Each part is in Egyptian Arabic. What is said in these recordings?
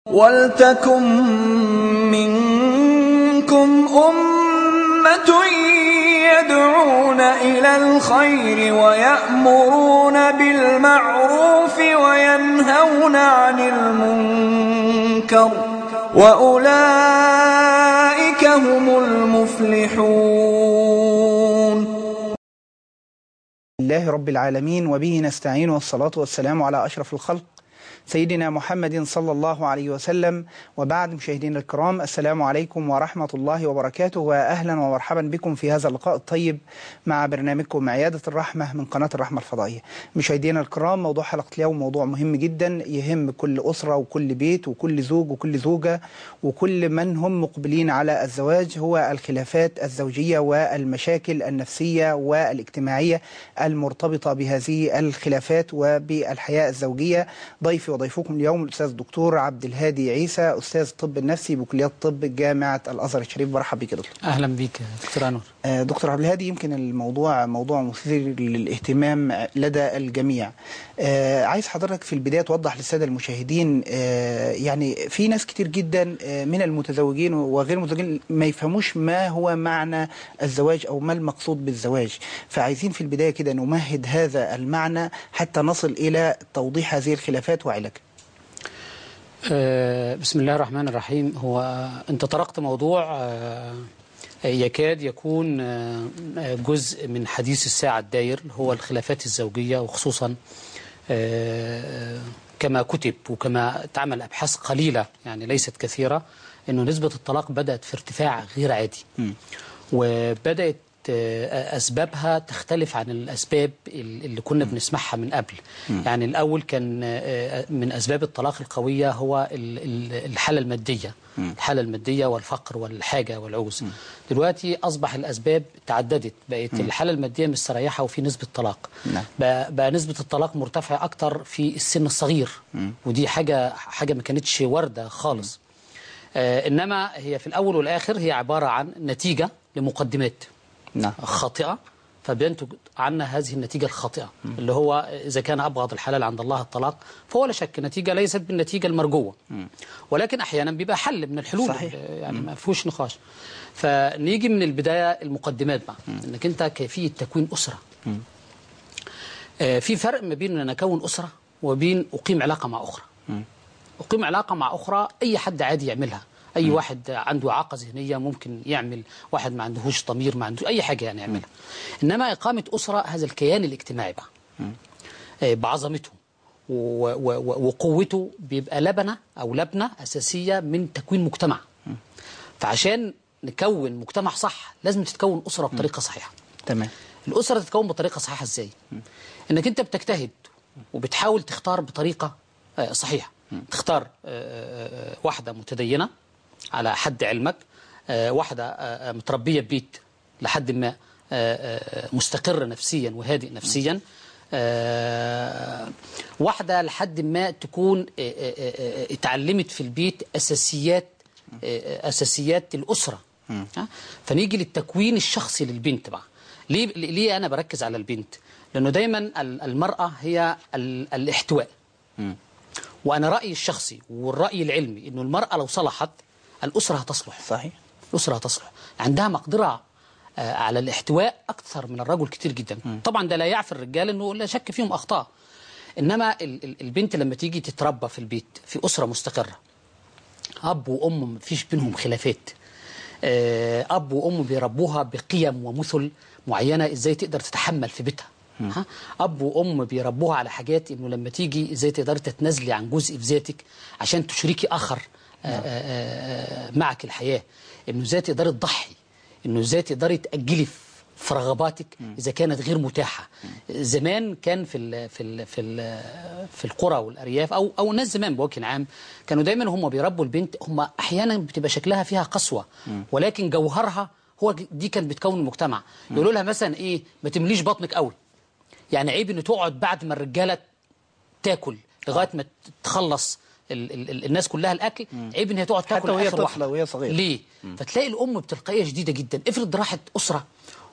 وَلْتَكُن مِّنكُمْ أُمَّةٌ يَدْعُونَ إِلَى الْخَيْرِ وَيَأْمُرُونَ بِالْمَعْرُوفِ وَيَنْهَوْنَ عَنِ الْمُنكَرِ ۚ وَأُولَٰئِكَ هُمُ الْمُفْلِحُونَ لله رب العالمين وبه نستعين والصلاة والسلام على أشرف الخلق سيدنا محمد صلى الله عليه وسلم وبعد مشاهدينا الكرام السلام عليكم ورحمة الله وبركاته وأهلا ومرحبا بكم في هذا اللقاء الطيب مع برنامجكم عيادة الرحمة من قناة الرحمة الفضائية مشاهدينا الكرام موضوع حلقة اليوم موضوع مهم جدا يهم كل أسرة وكل بيت وكل زوج وكل زوجة وكل من هم مقبلين على الزواج هو الخلافات الزوجية والمشاكل النفسية والاجتماعية المرتبطة بهذه الخلافات وبالحياة الزوجية ضيفي وضيفكم اليوم الأستاذ الدكتور عبد الهادي عيسى أستاذ الطب النفسي بكلية الطب جامعة الأزهر الشريف مرحب بك يا دكتور اهلا بيك دكتور انور آه، دكتور عبد الهادي يمكن الموضوع موضوع مثير للاهتمام لدى الجميع آه، عايز حضرتك في البداية توضح للسادة المشاهدين آه، يعني في ناس كتير جدا آه، من المتزوجين وغير المتزوجين ما يفهموش ما هو معنى الزواج أو ما المقصود بالزواج فعايزين في البداية كده نمهد هذا المعنى حتى نصل إلى توضيح هذه الخلافات وعلاجها آه، بسم الله الرحمن الرحيم هو انت طرقت موضوع آه، يكاد يكون آه، جزء من حديث الساعة الداير هو الخلافات الزوجية وخصوصا آه، كما كتب وكما تعمل أبحاث قليلة يعني ليست كثيرة أنه نسبة الطلاق بدأت في ارتفاع غير عادي وبدأت آه، أسبابها تختلف عن الأسباب اللي كنا بنسمعها من قبل يعني الأول كان آه، من أسباب الطلاق القوية هو ال- ال- الحالة المادية الحالة المادية والفقر والحاجة والعوز دلوقتي أصبح الأسباب تعددت بقت الحالة المادية مستريحة وفي نسبة طلاق نعم. بقى, بقى نسبة الطلاق مرتفعة أكتر في السن الصغير ودي حاجة حاجة ما كانتش واردة خالص آه إنما هي في الأول والآخر هي عبارة عن نتيجة لمقدمات نعم خاطئة فبينتج عنا هذه النتيجة الخاطئة اللي هو إذا كان أبغض الحلال عند الله الطلاق فهو لا شك نتيجة ليست بالنتيجة المرجوة ولكن أحيانا بيبقى حل من الحلول صحيح. يعني ما فيهوش نقاش فنيجي من البداية المقدمات بقى إنك أنت كيفية تكوين أسرة آه، في فرق ما بين أن أكون أسرة وبين أقيم علاقة مع أخرى أقيم علاقة مع أخرى أي حد عادي يعملها أي واحد عنده إعاقة ذهنية ممكن يعمل واحد ما عندهوش ضمير ما عندهوش أي حاجة يعني يعملها إنما إقامة أسرة هذا الكيان الاجتماعي بقى آه، بعظمته و- و- و- وقوته بيبقى لبنة أو لبنة أساسية من تكوين مجتمع فعشان نكون مجتمع صح لازم تتكون أسرة بطريقة صحيحة تمام الأسرة تتكون بطريقة صحيحة إزاي؟ إنك أنت بتجتهد وبتحاول تختار بطريقة آه، صحيحة تختار آه، آه، آه، واحدة متدينة على حد علمك آه، واحدة آه، آه، متربية ببيت لحد ما آه، آه، مستقرة نفسيا وهادئ نفسيا آه، واحدة لحد ما تكون آه، آه، آه، آه، اتعلمت في البيت أساسيات آه، أساسيات الأسرة ها؟ فنيجي للتكوين الشخصي للبنت بقى ليه ليه أنا بركز على البنت لأنه دايما ال- المرأة هي ال- الاحتواء وأنا رأيي الشخصي والرأي العلمي أنه المرأة لو صلحت الأسرة هتصلح صحيح الأسرة هتصلح عندها مقدرة آه، على الاحتواء أكثر من الرجل كتير جدا طبعا ده لا يعفي الرجال أنه لا شك فيهم أخطاء إنما ال- ال- البنت لما تيجي تتربى في البيت في أسرة مستقرة أب وأم مفيش بينهم خلافات آه، أب وأم بيربوها بقيم ومثل معينة إزاي تقدر تتحمل في بيتها ها؟ أب وأم بيربوها على حاجات إنه لما تيجي إزاي تقدري تتنازلي عن جزء في ذاتك عشان تشركي آخر آه، آه، آه، معك الحياة إنه إزاي تقدري تضحي إنه إزاي تقدري تأجلي في في رغباتك اذا كانت غير متاحه زمان كان في ال في ال في ال في القرى والارياف او او الناس زمان بوجه عام كانوا دايما هم بيربوا البنت هم احيانا بتبقى شكلها فيها قسوه ولكن جوهرها هو دي كانت بتكون المجتمع يقولوا لها مثلا ايه ما تمليش بطنك قوي يعني عيب ان تقعد بعد ما الرجاله تاكل لغايه ما تخلص ال ال ال الناس كلها الاكل عيب ان هي تقعد تاكل وهي آخر طفلة واحدة. وهي صغيرة. ليه فتلاقي الام بتلقائيه شديده جدا افرض راحت اسره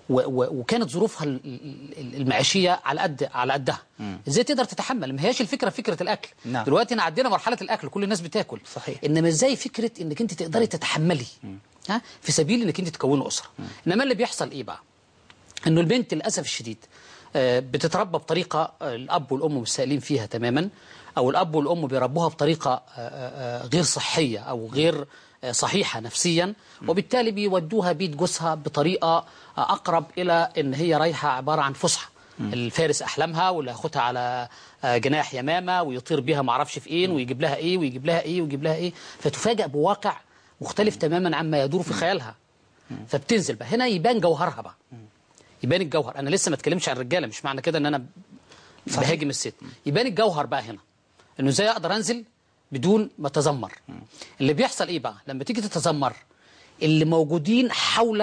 و و وكانت ظروفها ال- ال- المعيشيه على قد على قدها ازاي تقدر تتحمل ما هياش الفكره فكره الاكل نعم. دلوقتي احنا عدينا مرحله الاكل كل الناس بتاكل صحيح. انما ازاي فكره انك انت تقدري تتحملي ها في سبيل انك انت تكوني اسره انما اللي بيحصل ايه بقى انه البنت للاسف الشديد آه، بتتربى بطريقه آه، الاب والام مستقلين فيها تماما او الاب والام بيربوها بطريقه آه، آه، آه، غير صحيه او غير آه، صحيحه نفسيا وبالتالي بيودوها بيت جوزها بطريقه آه، اقرب الى ان هي رايحه عباره عن فسحه الفارس احلامها واللي ياخدها على آه، جناح يمامه ويطير بيها معرفش في ايه ويجيب لها ايه ويجيب لها ايه ويجيب لها ايه فتفاجأ بواقع مختلف تماما عما يدور في خيالها فبتنزل بقى هنا يبان جوهرها بقى يبان الجوهر انا لسه ما اتكلمش عن الرجاله مش معنى كده ان انا بهاجم الست يبان الجوهر بقى هنا انه ازاي اقدر انزل بدون ما اتذمر اللي بيحصل ايه بقى لما تيجي تتذمر اللي موجودين حول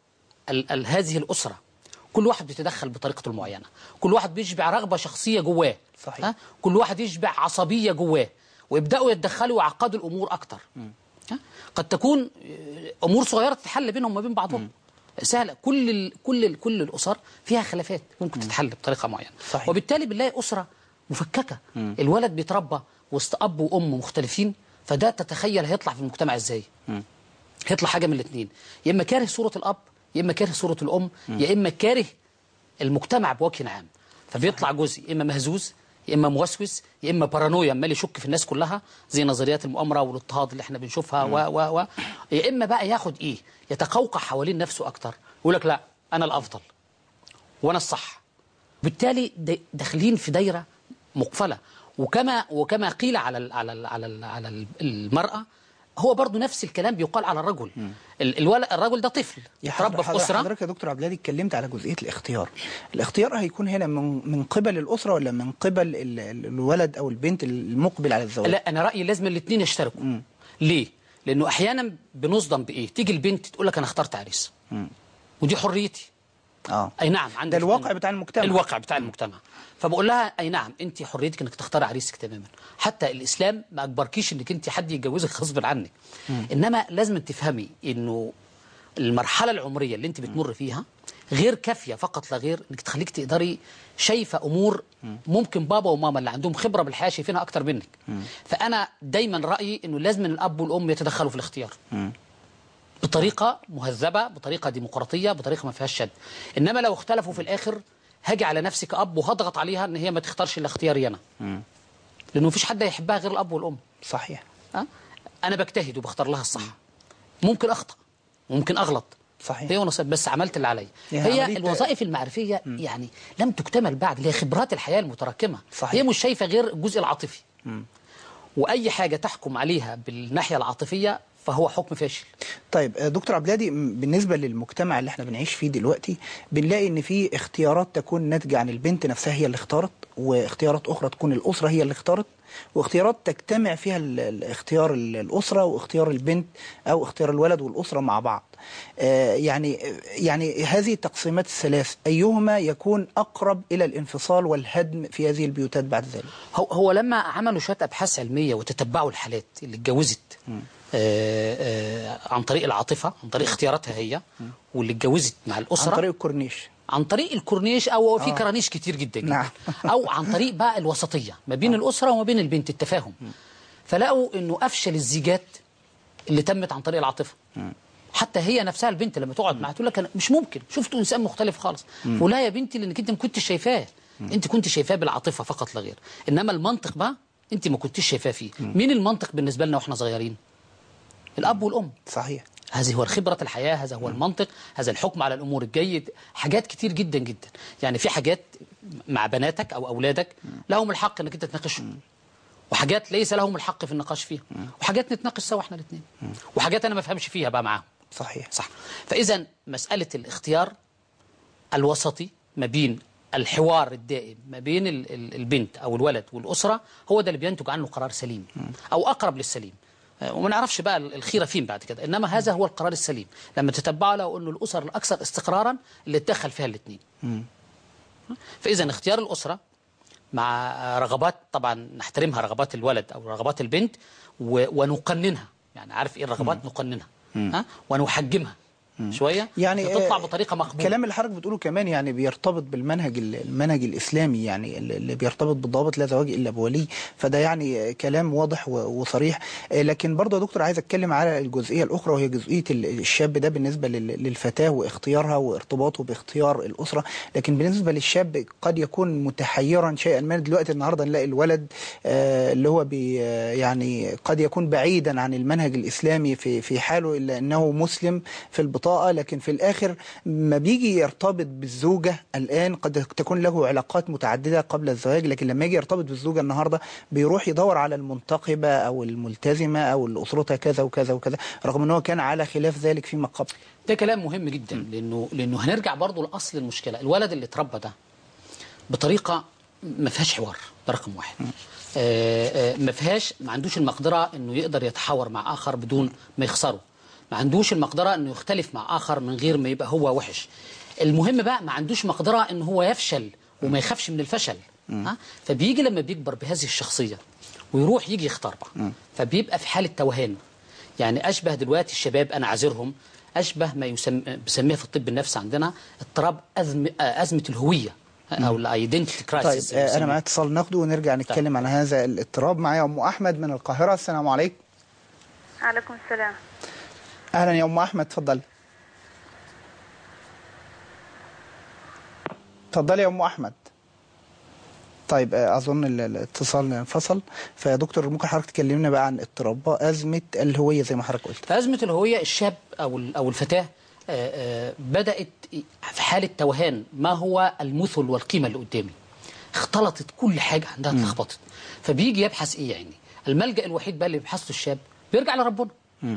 ال ال هذه الاسره كل واحد بيتدخل بطريقته المعينه كل واحد بيشبع رغبه شخصيه جواه صحيح. ها؟ كل واحد يشبع عصبيه جواه ويبداوا يتدخلوا ويعقدوا الامور اكتر ها؟ قد تكون آه، امور صغيره تتحل بينهم وما بين بعضهم سهله كل ال كل ال كل الاسر فيها خلافات ممكن تتحل بطريقه معينه صحيح. وبالتالي بنلاقي اسره مفككه الولد بيتربى وسط اب وام مختلفين فده تتخيل هيطلع في المجتمع ازاي هيطلع حاجه من الاثنين يا اما كاره صوره الاب يا اما كاره صوره الام يا اما كاره المجتمع بوجه عام فبيطلع جزء يا اما مهزوز يا اما موسوس يا اما بارانويا عمال يشك في الناس كلها زي نظريات المؤامره والاضطهاد اللي احنا بنشوفها و و و يا اما بقى ياخد ايه يتقوقع حوالين نفسه اكتر يقول لك لا انا الافضل وانا الصح بالتالي د- داخلين في دايره مقفله وكما وكما قيل على ال على ال على ال على ال- المراه هو برضو نفس الكلام بيقال على الرجل ال- الولد الرجل ده طفل يا يتربى في حضرتك اسره حضرتك يا دكتور عبد الهادي اتكلمت على جزئيه الاختيار الاختيار هيكون هنا من من قبل الاسره ولا من قبل ال- ال- الولد او البنت المقبل على الزواج لا انا رايي لازم الاثنين يشتركوا ليه لانه احيانا بنصدم بايه تيجي البنت تقول لك انا اخترت عريس ودي حريتي اه اي نعم عندك ده الواقع بتاع المجتمع. الواقع بتاع المجتمع فبقول لها اي نعم انت حريتك انك تختاري عريسك تماما حتى الاسلام ما اجبركيش انك انت حد يتجوزك غصب عنك انما لازم تفهمي انه المرحله العمريه اللي انت بتمر فيها غير كافيه فقط لا غير انك تخليك تقدري شايفه امور ممكن بابا وماما اللي عندهم خبره بالحياه شايفينها اكتر منك فانا دايما رايي انه لازم الاب والام يتدخلوا في الاختيار بطريقه مهذبه بطريقه ديمقراطيه بطريقه ما فيهاش شد انما لو اختلفوا في الاخر هاجي على نفسي كاب وهضغط عليها ان هي ما تختارش الا اختياري انا لانه مفيش حد هيحبها غير الاب والام صحيح أه؟ انا بجتهد وبختار لها الصح ممكن اخطا ممكن اغلط صحيح. هي ونصيب بس عملت اللي عليا هي هي عملية- الوظائف المعرفيه يعني لم تكتمل بعد اللي هي خبرات الحياه المتراكمه صحيح. هي مش شايفه غير الجزء العاطفي واي حاجه تحكم عليها بالناحيه العاطفيه فهو حكم فاشل طيب آه، دكتور عبد الهادي م- بالنسبه للمجتمع اللي احنا بنعيش فيه دلوقتي بنلاقي ان في اختيارات تكون ناتجه عن البنت نفسها هي اللي اختارت واختيارات اخرى تكون الاسره هي اللي اختارت واختيارات تجتمع فيها ال- ال- اختيار ال- الاسره واختيار البنت او اختيار الولد والاسره مع بعض آه، يعني يعني هذه التقسيمات الثلاث ايهما يكون اقرب الى الانفصال والهدم في هذه البيوتات بعد ذلك هو هو لما عملوا شويه ابحاث علميه وتتبعوا الحالات اللي اتجوزت آه آه عن طريق العاطفه عن طريق اختياراتها هي واللي اتجوزت مع الاسره عن طريق الكورنيش عن طريق الكورنيش او في كرانيش كتير جدا, جدا نعم. او عن طريق بقى الوسطيه ما بين الاسره وما بين البنت التفاهم فلقوا انه افشل الزيجات اللي تمت عن طريق العاطفه حتى هي نفسها البنت لما تقعد معاها تقول لك انا مش ممكن شفت انسان مختلف خالص ولا يا بنتي لانك انت ما كنتش شايفاه انت كنت شايفاه بالعاطفه فقط لا غير انما المنطق بقى انت ما كنتش شايفاه فيه مين المنطق بالنسبه لنا واحنا صغيرين الاب والام صحيح هذه هو خبرة الحياة هذا هو المنطق هذا الحكم على الأمور الجيد حاجات كتير جدا جدا يعني في حاجات مع بناتك أو أولادك لهم الحق أنك أنت تناقشهم وحاجات ليس لهم الحق في النقاش فيها وحاجات نتناقش سوا احنا الاثنين وحاجات أنا ما فهمش فيها بقى معاهم صحيح صح فإذا مسألة الاختيار الوسطي ما بين الحوار الدائم ما بين ال- ال- البنت أو الولد والأسرة هو ده اللي بينتج عنه قرار سليم أو أقرب للسليم آه، وما نعرفش بقى ال- الخيرة فين بعد كده إنما هذا هو القرار السليم لما تتبعه لو أنه الأسر الأكثر استقرارا اللي اتدخل فيها الاثنين فإذا اختيار الأسرة مع آه، رغبات طبعا نحترمها رغبات الولد أو رغبات البنت و- ونقننها يعني عارف إيه الرغبات نقننها ها ونحجمها شويه يعني تطلع آه، بطريقه مقبوله الكلام اللي حضرتك بتقوله كمان يعني بيرتبط بالمنهج ال- المنهج الاسلامي يعني اللي بيرتبط بالضوابط لا زواج الا بولي فده يعني كلام واضح و- وصريح آه، لكن برضه يا دكتور عايز اتكلم على الجزئيه الاخرى وهي جزئيه ال- الشاب ده بالنسبه لل- للفتاه واختيارها وارتباطه باختيار الاسره لكن بالنسبه للشاب قد يكون متحيرا شيئا ما دلوقتي النهارده نلاقي الولد آه، اللي هو بي آه، يعني قد يكون بعيدا عن المنهج الاسلامي في في حاله الا انه مسلم في البطاقه لكن في الاخر ما بيجي يرتبط بالزوجه الان قد تكون له علاقات متعدده قبل الزواج لكن لما يجي يرتبط بالزوجه النهارده بيروح يدور على المنتقبه او الملتزمه او اللي اسرتها كذا وكذا وكذا رغم ان هو كان على خلاف ذلك فيما قبل ده كلام مهم جدا لانه لانه هنرجع برضه لاصل المشكله الولد اللي اتربى ده بطريقه ما فيهاش حوار ده رقم واحد آه، آه، ما فيهاش ما عندوش المقدره انه يقدر يتحاور مع اخر بدون ما يخسره ما عندوش المقدره انه يختلف مع اخر من غير ما يبقى هو وحش المهم بقى ما عندوش مقدره ان هو يفشل وما يخافش من الفشل ها فبيجي لما بيكبر بهذه الشخصيه ويروح يجي يختار بقى فبيبقى في حاله توهان يعني اشبه دلوقتي الشباب انا عاذرهم اشبه ما يسمى بسميها في الطب النفسي عندنا اضطراب أزم آه، ازمه الهويه او الايدنتيتي طيب كرايسيس آه، انا معايا اتصال ناخده ونرجع نتكلم عن هذا الاضطراب معايا ام احمد من القاهره السلام عليكم عليكم السلام اهلا يا ام احمد اتفضلي اتفضلي يا ام احمد طيب آه، اظن ال- الاتصال انفصل فيا دكتور ممكن حضرتك تكلمنا بقى عن اضطراب ازمه الهويه زي ما حضرتك قلت فأزمة الهوية الشاب أو ال- أو الفتاة آه، آه، بدأت في حالة توهان ما هو المثل والقيمة اللي قدامي اختلطت كل حاجة عندها اتلخبطت فبيجي يبحث إيه يعني الملجأ الوحيد بقى اللي بيبحثه الشاب بيرجع لربنا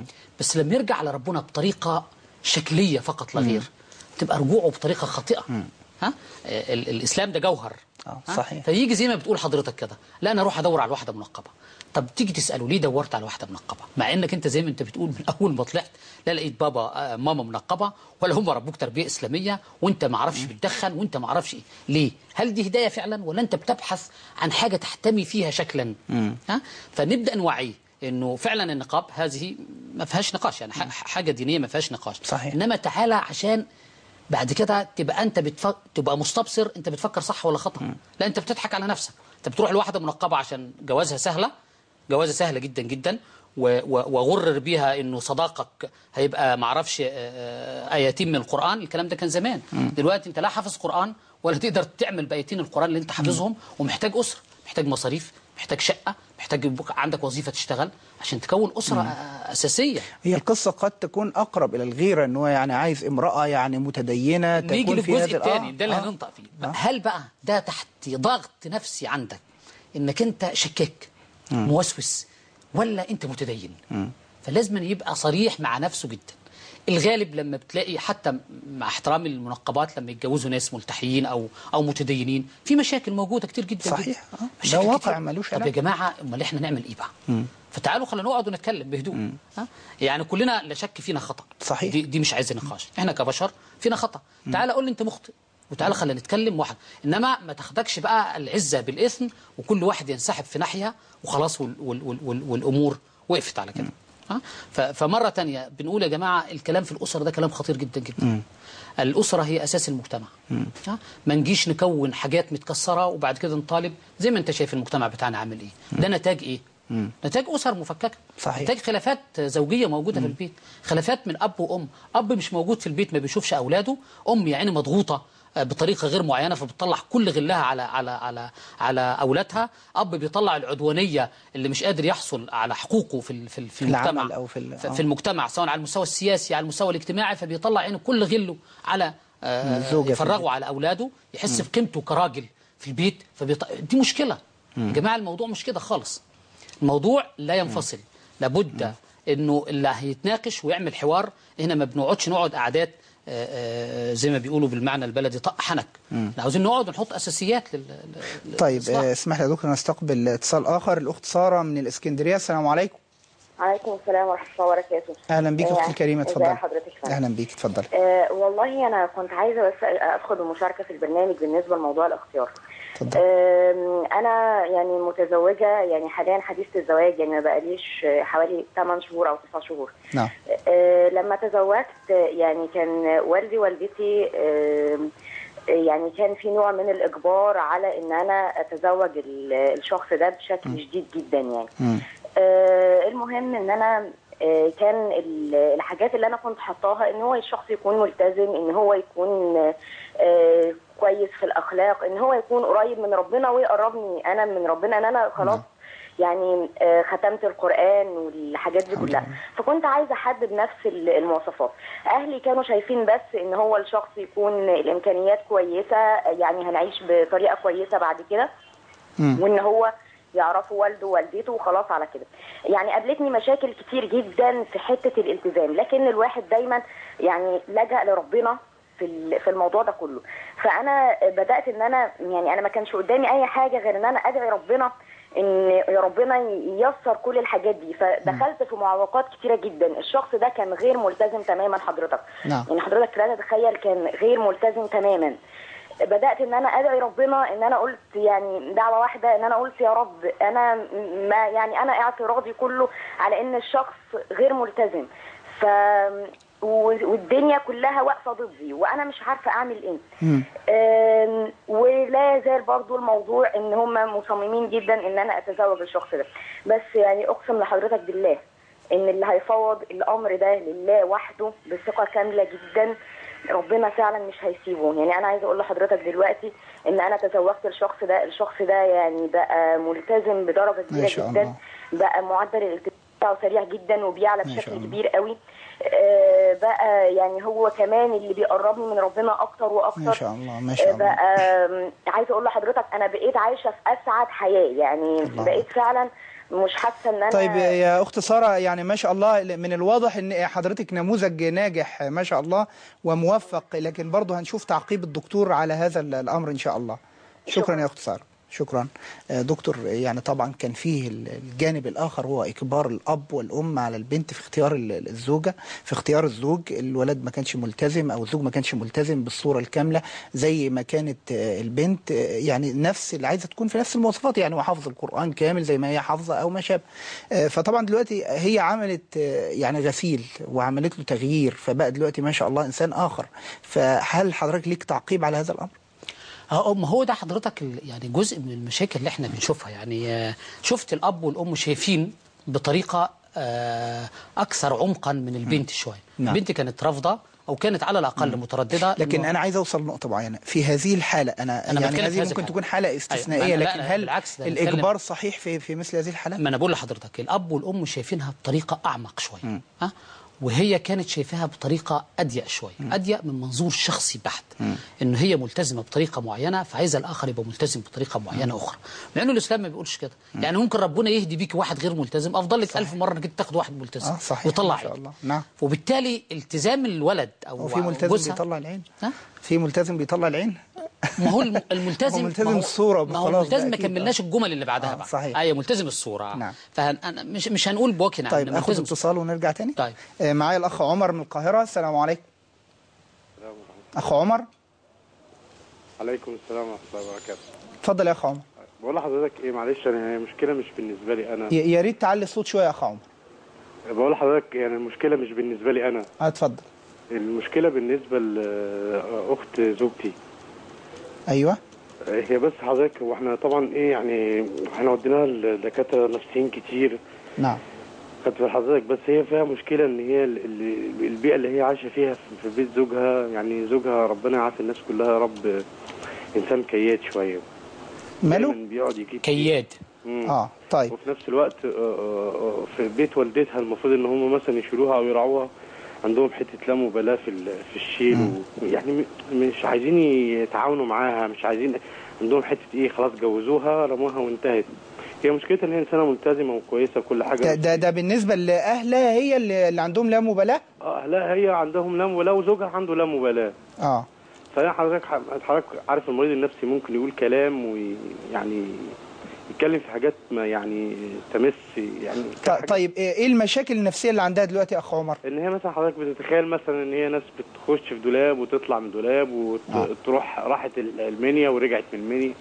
بس لما يرجع لربنا بطريقة شكلية فقط لا غير تبقى رجوعه بطريقة خاطئة ها آه، ال- الإسلام ده جوهر آه، ها؟ صحيح. فيجي زي ما بتقول حضرتك كده لا انا اروح ادور على واحده منقبه طب تيجي تساله ليه دورت على واحده منقبه مع انك انت زي ما انت بتقول من اول ما طلعت لا لقيت بابا آه، ماما منقبه ولا هم ربوك تربيه اسلاميه وانت ما اعرفش بتدخن وانت ما اعرفش ايه ليه هل دي هدايه فعلا ولا انت بتبحث عن حاجه تحتمي فيها شكلا ها فنبدا نوعيه انه فعلا النقاب هذه ما فيهاش نقاش يعني ح- حاجه دينيه ما فيهاش نقاش صحيح. انما تعالى عشان بعد كده تبقى انت بتفكر تبقى مستبصر انت بتفكر صح ولا خطا لا انت بتضحك على نفسك انت بتروح لواحده منقبه عشان جوازها سهله جوازها سهله جدا جدا و- و- وغرر بيها انه صداقك هيبقى ما اعرفش ايتين من القران الكلام ده كان زمان دلوقتي انت لا حافظ قران ولا تقدر تعمل بايتين القران اللي انت حافظهم ومحتاج اسره محتاج مصاريف محتاج شقه محتاج يبقى عندك وظيفه تشتغل عشان تكون اسره آه، اساسيه هي القصه قد تكون اقرب الى الغيره ان هو يعني عايز امراه يعني متدينه نيجي تكون في للجزء هذه الثاني آه، ده اللي آه. هننطق فيه هل بقى ده تحت ضغط نفسي عندك انك انت شكاك موسوس ولا انت متدين فلازم يبقى صريح مع نفسه جدا الغالب لما بتلاقي حتى مع احترام المنقبات لما يتجوزوا ناس ملتحيين او او متدينين في مشاكل موجوده كتير جدا صحيح، جدا. آه. مشاكل ده كتير. واقع ملوش طب يا علاج. جماعه امال احنا نعمل ايه بقى فتعالوا خلينا نقعد ونتكلم بهدوء ها؟ يعني كلنا لا شك فينا خطا صحيح. دي, دي مش عايزه نقاش احنا كبشر فينا خطا تعالى قول لي انت مخطئ وتعالى خلينا نتكلم واحد انما ما تاخدكش بقى العزه بالاثم وكل واحد ينسحب في ناحيه وخلاص وال وال وال وال والامور وقفت على كده ها؟ ف- فمره تانية بنقول يا جماعه الكلام في الاسره ده كلام خطير جدا جدا الاسره هي اساس المجتمع ها؟ ما نجيش نكون حاجات متكسره وبعد كده نطالب زي ما انت شايف المجتمع بتاعنا عامل ايه ده نتاج ايه نتاج اسر مفككه صحيح. نتاج خلافات زوجيه موجوده في البيت خلافات من اب وام اب مش موجود في البيت ما بيشوفش اولاده ام يعني مضغوطه آه، بطريقه غير معينه فبتطلع كل غلها على على على على اولادها اب بيطلع العدوانيه اللي مش قادر يحصل على حقوقه في ال- في ال- في العمل المجتمع أو في ال- في, آه. في المجتمع سواء على المستوى السياسي على المستوى الاجتماعي فبيطلع عينه كل غله على آه، الزوجة في يفرغه البيت. على اولاده يحس بقيمته كراجل في البيت فبيط... دي مشكله يا جماعه الموضوع مش كده خالص الموضوع لا ينفصل لابد انه اللي هيتناقش ويعمل حوار هنا ما بنقعدش نقعد قعدات آه، آه، زي ما بيقولوا بالمعنى البلدي طق حنك احنا عاوزين نقعد ونحط اساسيات لل لل- طيب للإصلاح. آه، اسمح لي يا دكتور نستقبل اتصال اخر الاخت ساره من الاسكندريه السلام عليكم عليكم السلام ورحمة الله وبركاته اهلا بيك آه، اختي الكريمه ازي اتفضلي حضرتك فندم؟ اهلا بيك اتفضلي آه والله أنا كنت عايزة بس أدخل المشاركة في البرنامج بالنسبة لموضوع الاختيار اتفضل. آم، انا يعني متزوجه يعني حاليا حديثه الزواج يعني ما بقاليش حوالي 8 شهور او 9 شهور نعم آه، لما تزوجت آه، يعني كان والدي والدتي آم، آه، يعني كان في نوع من الاجبار على ان انا اتزوج ال- الشخص ده بشكل شديد جدا يعني مم. آه، المهم ان انا آه، كان ال- الحاجات اللي انا كنت حطاها ان هو الشخص يكون ملتزم ان هو يكون آه، آه، كويس في الاخلاق ان هو يكون قريب من ربنا ويقربني انا من ربنا ان انا خلاص يعني آه، ختمت القرآن والحاجات دي كلها فكنت عايزة حد بنفس ال- المواصفات أهلي كانوا شايفين بس إن هو الشخص يكون الإمكانيات كويسة يعني هنعيش بطريقة كويسة بعد كده مم. وان هو يعرفوا والده ووالدته وخلاص على كده يعني قابلتني مشاكل كتير جدا في حته الالتزام لكن الواحد دايما يعني لجأ لربنا في ال- في الموضوع ده كله فانا بدات ان انا يعني انا ما كانش قدامي اي حاجه غير ان انا ادعي ربنا ان يا ربنا ييسر كل الحاجات دي فدخلت في معوقات كتيره جدا الشخص ده كان غير ملتزم تماما حضرتك نعم. يعني حضرتك لا تتخيل كان غير ملتزم تماما بدات ان انا ادعي ربنا ان انا قلت يعني دعوه واحده ان انا قلت يا رب انا ما يعني انا اعتراضي كله على ان الشخص غير ملتزم ف و- والدنيا كلها واقفه ضدي وانا مش عارفه اعمل ايه مم. آم، ولا يزال برضو الموضوع ان هم مصممين جدا ان انا اتزوج الشخص ده بس يعني اقسم لحضرتك بالله ان اللي هيفوض الامر ده لله وحده بثقه كامله جدا ربنا فعلا مش هيسيبه يعني انا عايزه اقول لحضرتك دلوقتي ان انا تزوجت الشخص ده الشخص ده يعني بقى ملتزم بدرجه ما كبيره شاء جدا الله. بقى معدل الالتزام بتاعه سريع جدا وبيعلى ما شاء بشكل الله. كبير قوي آه، بقى يعني هو كمان اللي بيقربني من ربنا اكتر واكتر ما شاء الله ما شاء الله بقى آم، عايزه اقول لحضرتك انا بقيت عايشه في اسعد حياه يعني الله. بقيت فعلا مش حاسه ان انا طيب يا اخت ساره يعني ما شاء الله من الواضح ان حضرتك نموذج ناجح ما شاء الله وموفق لكن برضه هنشوف تعقيب الدكتور على هذا الامر ان شاء الله شكرا شكراً. يا اخت ساره شكرا آه، دكتور يعني طبعا كان فيه الجانب الاخر هو اجبار الاب والام على البنت في اختيار ال- الزوجه في اختيار الزوج الولد ما كانش ملتزم او الزوج ما كانش ملتزم بالصوره الكامله زي ما كانت آه، البنت آه، يعني نفس اللي عايزه تكون في نفس المواصفات يعني وحافظ القران كامل زي ما هي حافظه او ما شابه آه، فطبعا دلوقتي هي عملت آه، يعني غسيل وعملت له تغيير فبقى دلوقتي ما شاء الله انسان اخر فهل حضرتك ليك تعقيب على هذا الامر؟ اه ما هو ده حضرتك ال- يعني جزء من المشاكل اللي احنا بنشوفها يعني آه، شفت الاب والام شايفين بطريقه آه، اكثر عمقا من البنت شويه نعم. البنت كانت رافضه او كانت على الاقل متردده لكن إنه- انا عايز اوصل لنقطه معينه في هذه الحاله انا, أنا يعني بتكلم في هذه هذه ممكن الحالة. تكون حاله استثنائيه أيوة، ما أنا- لا، لكن لا، هل بالعكس، ده أنا الاجبار صحيح في في مثل هذه الحالات ما انا بقول لحضرتك الاب والام شايفينها بطريقه اعمق شويه ها وهي كانت شايفاها بطريقه اضيق شويه اضيق من منظور شخصي بحت ان هي ملتزمه بطريقه معينه فعايزه الاخر يبقى ملتزم بطريقه معينه اخرى مع انه الاسلام ما بيقولش كده يعني ممكن ربنا يهدي بيك واحد غير ملتزم افضل لك ألف مره انك أنت تاخد واحد ملتزم اه صحيح ويطلع ما شاء عينك. الله نعم وبالتالي التزام الولد او هو في أو ملتزم جوزها- بيطلع العين ها؟ في ملتزم بيطلع العين ما هو الم- الملتزم هو ملتزم ما الصورة ما هو خلاص الملتزم ده ما أكيد. كملناش الجمل اللي بعدها آه، بقى صحيح. ايوه ملتزم الصوره نعم. فانا مش مش هنقول بوكي نعم طيب إنما اخد ملتزم اتصال ونرجع تاني طيب. آه معايا الاخ عمر من القاهره السلام عليكم اخ عمر عليكم السلام ورحمة الله وبركاته اتفضل يا اخ عمر بقول لحضرتك ايه معلش انا هي المشكلة مش بالنسبة لي انا ي- يا ريت تعلي الصوت شويه يا اخ عمر بقول لحضرتك يعني المشكلة مش بالنسبة لي انا اه اتفضل المشكلة بالنسبة لأخت زوجتي ايوه هي بس حضرتك واحنا طبعا ايه يعني احنا وديناها لدكاترة نفسيين كتير نعم خدت بال حضرتك بس هي فيها مشكلة ان هي ال- ال- البيئة اللي هي عايشة فيها في بيت زوجها يعني زوجها ربنا يعافي الناس كلها يا رب انسان كياد شوية ماله دايماً بيقعد يجيب كياد مم. اه طيب وفي نفس الوقت آه، آه، آه، في بيت والدتها المفروض ان هم مثلا يشيلوها او يرعوها عندهم حته لا مبالاه في ال- في الشيل و- يعني م- مش عايزين يتعاونوا معاها مش عايزين عندهم حته ايه خلاص جوزوها رموها وانتهت هي مشكلتها ان هي انسانه ملتزمه وكويسه وكل ده حاجه ده, ده بالنسبه لاهلها هي اللي, اللي عندهم لا مبالاه اه لا هي عندهم لا مبالاه وزوجها عنده لا مبالاه اه فهي حضرتك حضرتك عارف المريض النفسي ممكن يقول كلام ويعني يتكلم في حاجات ما يعني تمس يعني ط- طيب ايه إيه المشاكل النفسيه اللي عندها دلوقتي يا اخ عمر ان هي مثلا حضرتك بتتخيل مثلا ان هي ناس بتخش في دولاب وتطلع من دولاب آه. وتروح راحت ال- المنيا ورجعت من المنيا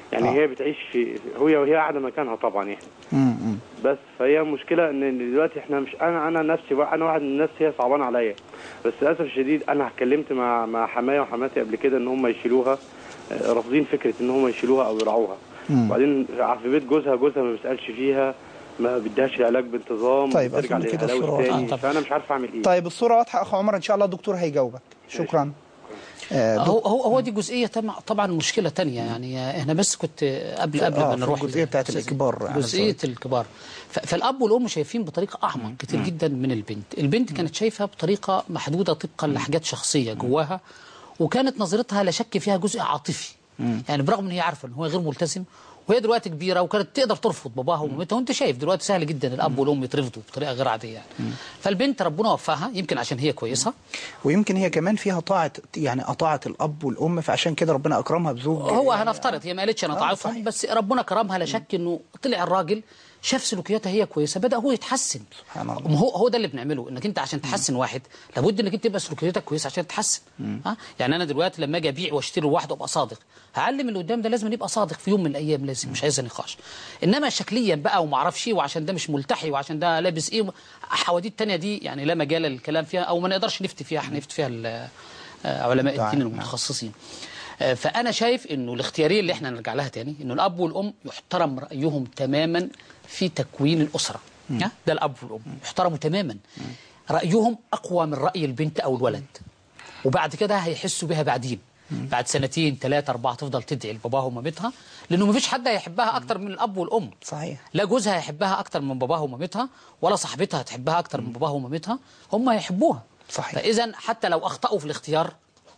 يعني آه. هي بتعيش في هي وهي قاعده مكانها طبعا يعني مم. مم. بس فهي مشكله ان دلوقتي احنا مش انا انا نفسي بقى انا واحد من الناس هي صعبانه عليا بس للاسف الشديد انا اتكلمت مع مع حمايه وحماتي قبل كده ان هم يشيلوها آه، رافضين فكره ان هم يشيلوها او يرعوها مم. وبعدين في بيت جوزها جوزها ما بيسالش فيها ما بيديهاش علاج بانتظام طيب، بترجع أظن كده للهلاوس الصورة تاني واضحة. فانا مش عارف اعمل ايه طيب الصورة واضحة أخو عمر إن شاء الله الدكتور هيجاوبك شكرا آه هو هو هو دي جزئيه تم- طبعا مشكله تانية يعني احنا بس كنت قبل قبل آه، ما في نروح الجزئية ل- بتاعت الإجبار على جزئيه الزواج. الكبار ف- فالاب والام شايفين بطريقه اعمق كتير جدا من البنت البنت كانت شايفه بطريقه محدوده طبقا لحاجات شخصيه جواها وكانت نظرتها لا شك فيها جزء عاطفي يعني برغم ان هي عارفه ان هو غير ملتزم وهي دلوقتي كبيره وكانت تقدر ترفض باباها ومامتها وانت شايف دلوقتي سهل جدا الاب والام يترفضوا بطريقه غير عاديه يعني فالبنت ربنا وفقها يمكن عشان هي كويسه ويمكن هي كمان فيها طاعة يعني أطاعت الأب والأم فعشان كده ربنا أكرمها بزوج هو يعني هنفترض هي ما قالتش انا آه، طاعتهم صحيح. بس ربنا كرمها لا شك انه طلع الراجل شاف سلوكياتها هي كويسه بدا هو يتحسن سبحان الله. ما هو هو ده اللي بنعمله انك انت عشان تحسن واحد لابد انك انت تبقى سلوكياتك كويسه عشان تتحسن ها يعني انا دلوقتي لما اجي ابيع واشتري واحد ابقى صادق هعلم اللي قدام ده لازم يبقى صادق في يوم من الايام لازم مش عايز نقاش انما شكليا بقى وما اعرفش ايه وعشان ده مش ملتحي وعشان ده لابس ايه حواديت تانية دي يعني لا مجال للكلام فيها او ما نقدرش نفتي فيها احنا نفتي فيها ال- آه، علماء نعم، الدين نعم. المتخصصين آه، فانا شايف انه الاختياريه اللي احنا نرجع لها تاني انه الاب والام يحترم رايهم تماما في تكوين الاسره ها؟ ده الاب والام يحترموا تماما رايهم اقوى من راي البنت او الولد وبعد كده هيحسوا بها بعدين بعد سنتين ثلاثة أربعة تفضل تدعي لباباها ومامتها لأنه مفيش حد هيحبها أكتر من الأب والأم صحيح لا جوزها هيحبها أكتر من باباها ومامتها ولا صاحبتها هتحبها أكتر من باباها ومامتها هم هيحبوها صحيح. فإذا حتى لو أخطأوا في الاختيار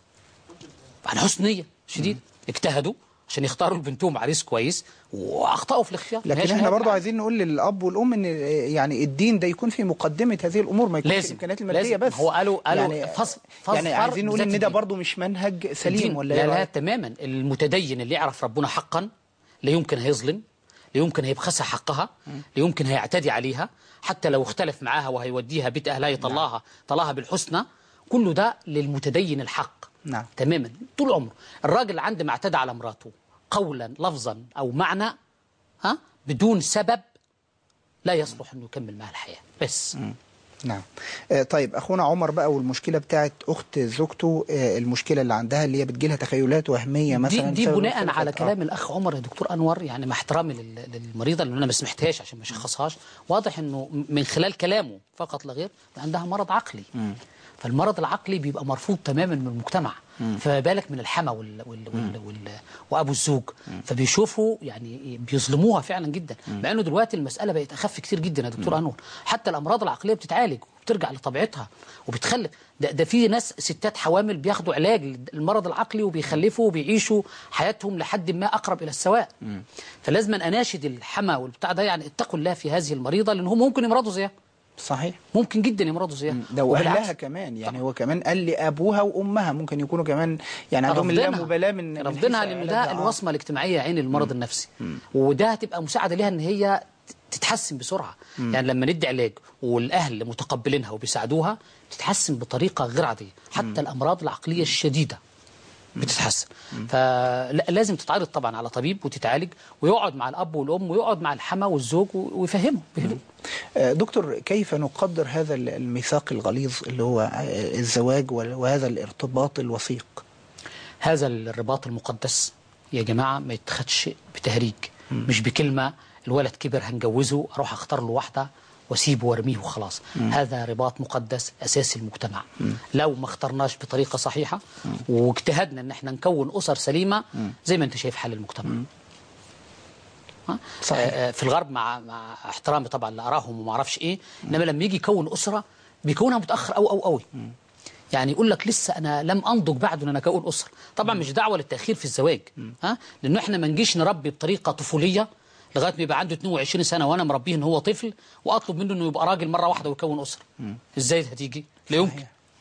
عن حسن نية شديد اجتهدوا عشان يختاروا لبنتهم عريس كويس واخطاوا في الاختيار ما لكن هيش احنا نهاية برضو العالم. عايزين نقول للاب والام ان يعني الدين ده يكون في مقدمه هذه الامور ما يكونش لازم. الامكانيات الماديه لازم. بس هو قالوا- قالوا يعني فص- فص- يعني فرق عايزين نقول بذات ان ده الدين. برضو مش منهج سليم الدين. ولا لا إيه لا رأيك؟ تماما المتدين اللي يعرف ربنا حقا لا يمكن هيظلم لا يمكن هيبخسها حقها لا يمكن هيعتدي عليها حتى لو اختلف معاها وهيوديها بيت اهلها يطلعها طلعها بالحسنى كله ده للمتدين الحق نعم. تماما طول عمره الراجل عندما اعتدى على مراته قولا لفظا او معنى ها بدون سبب لا يصلح انه يكمل معها الحياه بس نعم آه، طيب اخونا عمر بقى والمشكله بتاعت اخت زوجته آه، المشكله اللي عندها اللي هي بتجيلها تخيلات وهميه مثلا دي, دي بسبب بناء المختلفات. على آه. كلام الاخ عمر يا دكتور انور يعني مع احترامي لل- للمريضه اللي انا ما سمحتهاش عشان ما اشخصهاش واضح انه من خلال كلامه فقط لا غير عندها مرض عقلي فالمرض العقلي بيبقى مرفوض تماما من المجتمع فما بالك من الحما وال وال وال وال وابو الزوج فبيشوفوا يعني بيظلموها فعلا جدا مع انه دلوقتي المساله بقت اخف كتير جدا يا دكتور انور حتى الامراض العقليه بتتعالج وبترجع لطبيعتها وبتخلف ده, ده في ناس ستات حوامل بياخدوا علاج للمرض العقلي وبيخلفوا وبيعيشوا حياتهم لحد ما اقرب الى السواء فلازم اناشد الحما والبتاع ده يعني اتقوا الله في هذه المريضه لان هم ممكن يمرضوا زيها صحيح ممكن جدا يمرضوا زيها ده وبالعكس- واهلها كمان يعني هو كمان قال لابوها وامها ممكن يكونوا كمان يعني عندهم لا رفضنها. مبالاه من من رفضنها حيث لان علاجها. ده آه. الوصمه الاجتماعيه عين المرض النفسي وده هتبقى مساعده ليها ان هي تتحسن بسرعه يعني لما ندي علاج والاهل متقبلينها وبيساعدوها تتحسن بطريقه غير عاديه حتى الامراض العقليه الشديده بتتحسن فلازم تتعرض طبعا على طبيب وتتعالج ويقعد مع الاب والام ويقعد مع الحما والزوج ويفهمهم بهدوء آه، دكتور كيف نقدر هذا الميثاق الغليظ اللي هو آه، الزواج وال- وهذا الارتباط الوثيق هذا الرباط المقدس يا جماعة ما يتخدش بتهريج مش بكلمة الولد كبر هنجوزه أروح أختار له واحدة واسيبه وارميه وخلاص هذا رباط مقدس أساسي المجتمع لو ما اخترناش بطريقة صحيحة واجتهدنا ان احنا نكون أسر سليمة زي ما انت شايف حال المجتمع ها؟ صحيح. آه، آه، في الغرب مع مع احترامي طبعا لارائهم وما اعرفش ايه انما لما يجي يكون اسره بيكونها متاخر قوي قوي قوي يعني يقول لك لسه انا لم انضج بعد ان انا اكون اسره طبعا مش دعوه للتاخير في الزواج ها لانه احنا ما نجيش نربي بطريقه طفوليه لغايه ما يبقى عنده 22 سنه وانا مربيه ان هو طفل واطلب منه انه يبقى راجل مره واحده ويكون اسره ازاي هتيجي لا يمكن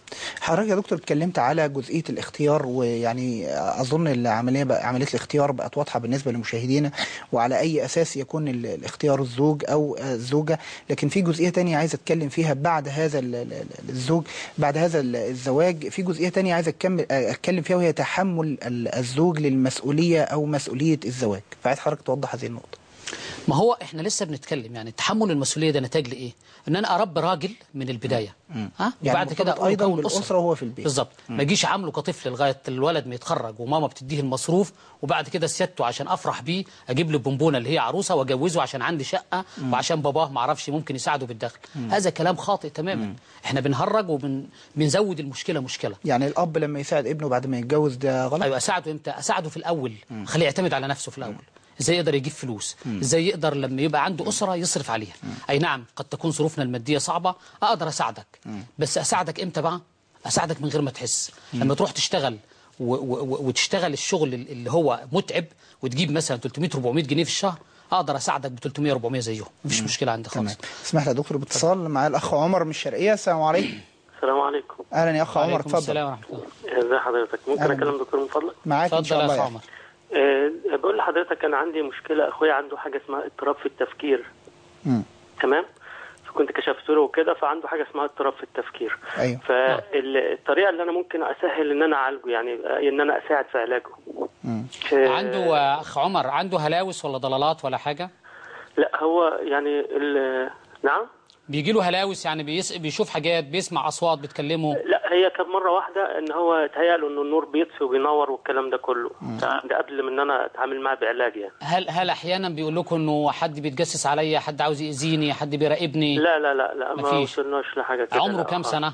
حضرتك يا دكتور اتكلمت على جزئيه الاختيار ويعني اظن العمليه بقى عمليه الاختيار بقت واضحه بالنسبه لمشاهدينا وعلى اي اساس يكون ال- الاختيار الزوج او الزوجه لكن في جزئيه تانية عايز اتكلم فيها بعد هذا ال- ال- ال- الزوج بعد هذا ال- الزواج في جزئيه تانية عايز أكمل اتكلم فيها وهي تحمل ال- الزوج للمسؤوليه او مسؤوليه الزواج فعايز حضرتك توضح هذه النقطه ما هو احنا لسه بنتكلم يعني تحمل المسؤوليه ده نتاج لايه؟ ان انا اربي راجل من البدايه ها يعني وبعد كده مرتبط أقول أيضاً أكون بالأسرة أسرة. وهو في البيت. بالظبط ما اجيش عامله كطفل لغايه الولد ما يتخرج وماما بتديه المصروف وبعد كده سيادته عشان افرح بيه اجيب له بونبونه اللي هي عروسه واجوزه عشان عندي شقه وعشان باباه ما اعرفش ممكن يساعده بالدخل هذا كلام خاطئ تماما احنا بنهرج وبنزود المشكله مشكله يعني الاب لما يساعد ابنه بعد ما يتجوز ده غلط ايوه اساعده امتى اساعده في الاول خليه يعتمد على نفسه في الاول ازاي يقدر يجيب فلوس ازاي يقدر لما يبقى عنده اسره يصرف عليها اي نعم قد تكون ظروفنا الماديه صعبه اقدر اساعدك بس اساعدك امتى بقى اساعدك من غير ما تحس لما تروح تشتغل و و و وتشتغل الشغل اللي هو متعب وتجيب مثلا 300 400 جنيه في الشهر اقدر اساعدك ب 300 400 زيهم مفيش مشكله عندي تمام خالص اسمح لي يا دكتور باتصال مع الاخ عمر من الشرقيه السلام عليكم السلام عليكم اهلا يا اخ عمر وعليكم اتفضل السلام ورحمه الله ازي حضرتك ممكن أهلا. اكلم دكتور من فضلك معاك ان شاء اتفضل الله يا يا أخ أخي. عمر أه بقول لحضرتك انا عندي مشكله اخويا عنده حاجه اسمها اضطراب في التفكير مم. تمام فكنت كشفت له وكده فعنده حاجه اسمها اضطراب في التفكير ايوه فالطريقه اللي انا ممكن اسهل ان انا اعالجه يعني آه، ان انا اساعد في علاجه مم. آه، عنده آه، اخ عمر عنده هلاوس ولا ضلالات ولا حاجه لا هو يعني ال- نعم بيجي له هلاوس يعني بيس... بيشوف حاجات بيسمع اصوات بتكلمه لا هي كانت مره واحده ان هو تهيأله انه النور بيطفي وبينور والكلام ده كله ده قبل من ان انا اتعامل معاه بعلاج يعني هل هل احيانا بيقول لكم انه حد بيتجسس عليا حد عاوز يأذيني حد بيراقبني لا لا لا لا ما مفيش. وصلناش لحاجه كده عمره لا، كام آه. سنه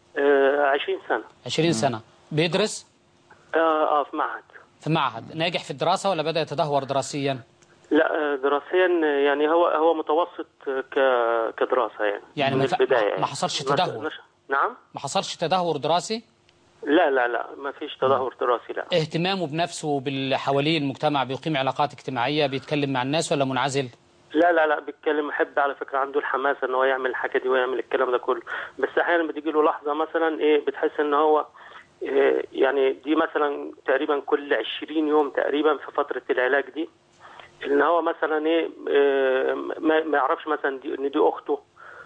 آه 20 سنه 20 سنه بيدرس اه اه في معهد في معهد ناجح في الدراسه ولا بدأ يتدهور دراسيا لا آه، دراسيا آه، يعني هو هو متوسط آه، ك كدراسه يعني يعني من ما ف- البدايه يعني. ما حصلش نش- تدهور. نش- نعم ما حصلش تدهور دراسي لا لا لا ما فيش تدهور دراسي لا اهتمامه بنفسه وباللي حواليه المجتمع بيقيم علاقات اجتماعيه بيتكلم مع الناس ولا منعزل لا لا لا بيتكلم حب على فكره عنده الحماسه ان هو يعمل الحاجه دي ويعمل الكلام ده كله بس احيانا بتيجي له لحظه مثلا ايه بتحس ان هو إيه يعني دي مثلا تقريبا كل 20 يوم تقريبا في فتره العلاج دي ان هو مثلا ايه إيه، ما ما يعرفش مثلا دي ان دي اخته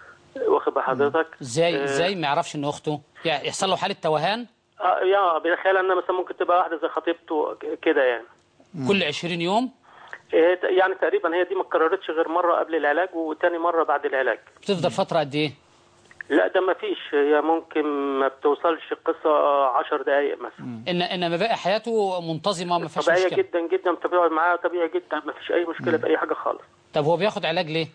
واخد بال حضرتك ازاي آه، ازاي ما يعرفش ان اخته يعني يحصل له حاله توهان اه يا بيتخيل ان مثلا ممكن تبقى واحده زي خطيبته ك- كده يعني كل 20 يوم إيه، يعني تقريبا هي دي ما اتكررتش غير مره قبل العلاج وتاني مره بعد العلاج بتفضل فتره قد ايه لا ده ما فيش هي ممكن ما بتوصلش القصه 10 دقائق مثلا ان ان مبادئ حياته منتظمه ما فيهاش طبيعيه مشكله جدا جدا بتقعد معاها طبيعي جدا ما فيش اي مشكله في اي حاجه خالص طب هو بياخد علاج ليه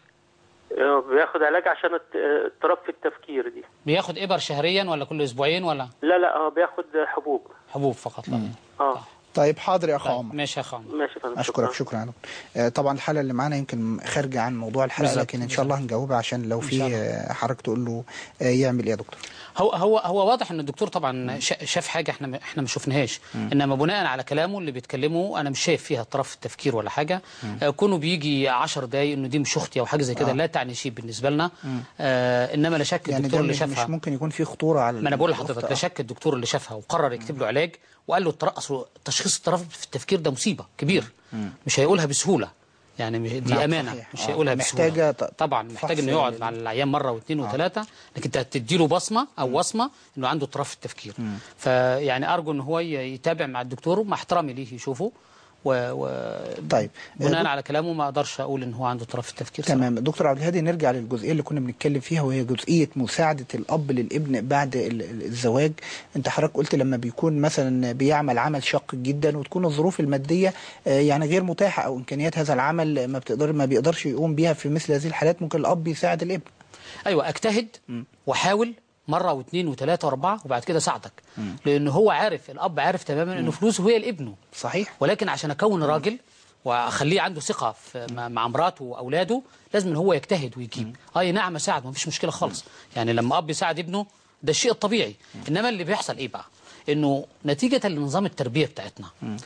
آه، بياخد علاج عشان الت- آه، اضطراب في التفكير دي بياخد ابر شهريا ولا كل اسبوعين ولا لا لا هو بياخد حبوب حبوب فقط لا اه طيب حاضر يا اخ طيب عمر ماشي يا اخ عمر ماشي يا فندم اشكرك شكرا يا دكتور آه، طبعا الحلقه اللي معانا يمكن خارجه عن موضوع الحلقه بالظبط، لكن ان شاء الله هنجاوبها عشان لو شاء في الله. آه، حضرتك تقول له آه، يعمل ايه يا دكتور هو هو هو واضح ان الدكتور طبعا شا- شاف حاجه احنا ما- احنا ما شفناهاش انما بناء على كلامه اللي بيتكلمه انا مش شايف فيها طرف التفكير ولا حاجه آه كونه بيجي 10 دقايق انه دي مش اختي او حاجه زي كده لا تعني شيء بالنسبه لنا آه انما لا شك يعني الدكتور ده اللي مش, شافها مش ممكن يكون في خطوره على ما انا بقول الأخت، لحضرتك آه. لا شك الدكتور اللي شافها وقرر يكتب له علاج وقال له التر- اصل تشخيص اضطراب في التفكير ده مصيبه كبير مش هيقولها بسهوله يعني مش- دي نعم، امانه صحيح. مش آه، هيقولها بسهوله محتاجة ط- طبعا محتاج فحص انه يقعد ال- مع العيان مره واثنين وثلاثه انك انت تدي له بصمه او وصمه انه عنده اضطراب في التفكير فيعني ارجو ان هو ي- يتابع مع الدكتور مع احترامي ليه يشوفه و... و... طيب بناء آه، على كلامه ما اقدرش اقول ان هو عنده اضطراب في التفكير صراحة. تمام دكتور عبد الهادي نرجع للجزئيه اللي كنا بنتكلم فيها وهي جزئيه مساعده الاب للابن بعد ال- ال- الزواج انت حضرتك قلت لما بيكون مثلا بيعمل عمل شاق جدا وتكون الظروف الماديه آه، يعني غير متاحه او امكانيات هذا العمل ما بتقدر ما بيقدرش يقوم بيها في مثل هذه الحالات ممكن الاب يساعد الابن ايوه اجتهد واحاول مره واثنين وثلاثه واربعه وبعد كده ساعدك لان هو عارف الاب عارف تماما انه فلوسه هي لابنه صحيح ولكن عشان اكون راجل واخليه عنده ثقه في مع- مع مراته واولاده لازم ان هو يجتهد ويجيب اي نعم اساعد ما فيش مشكله خالص يعني لما اب يساعد ابنه ده الشيء الطبيعي انما اللي بيحصل ايه بقى انه نتيجه لنظام التربيه بتاعتنا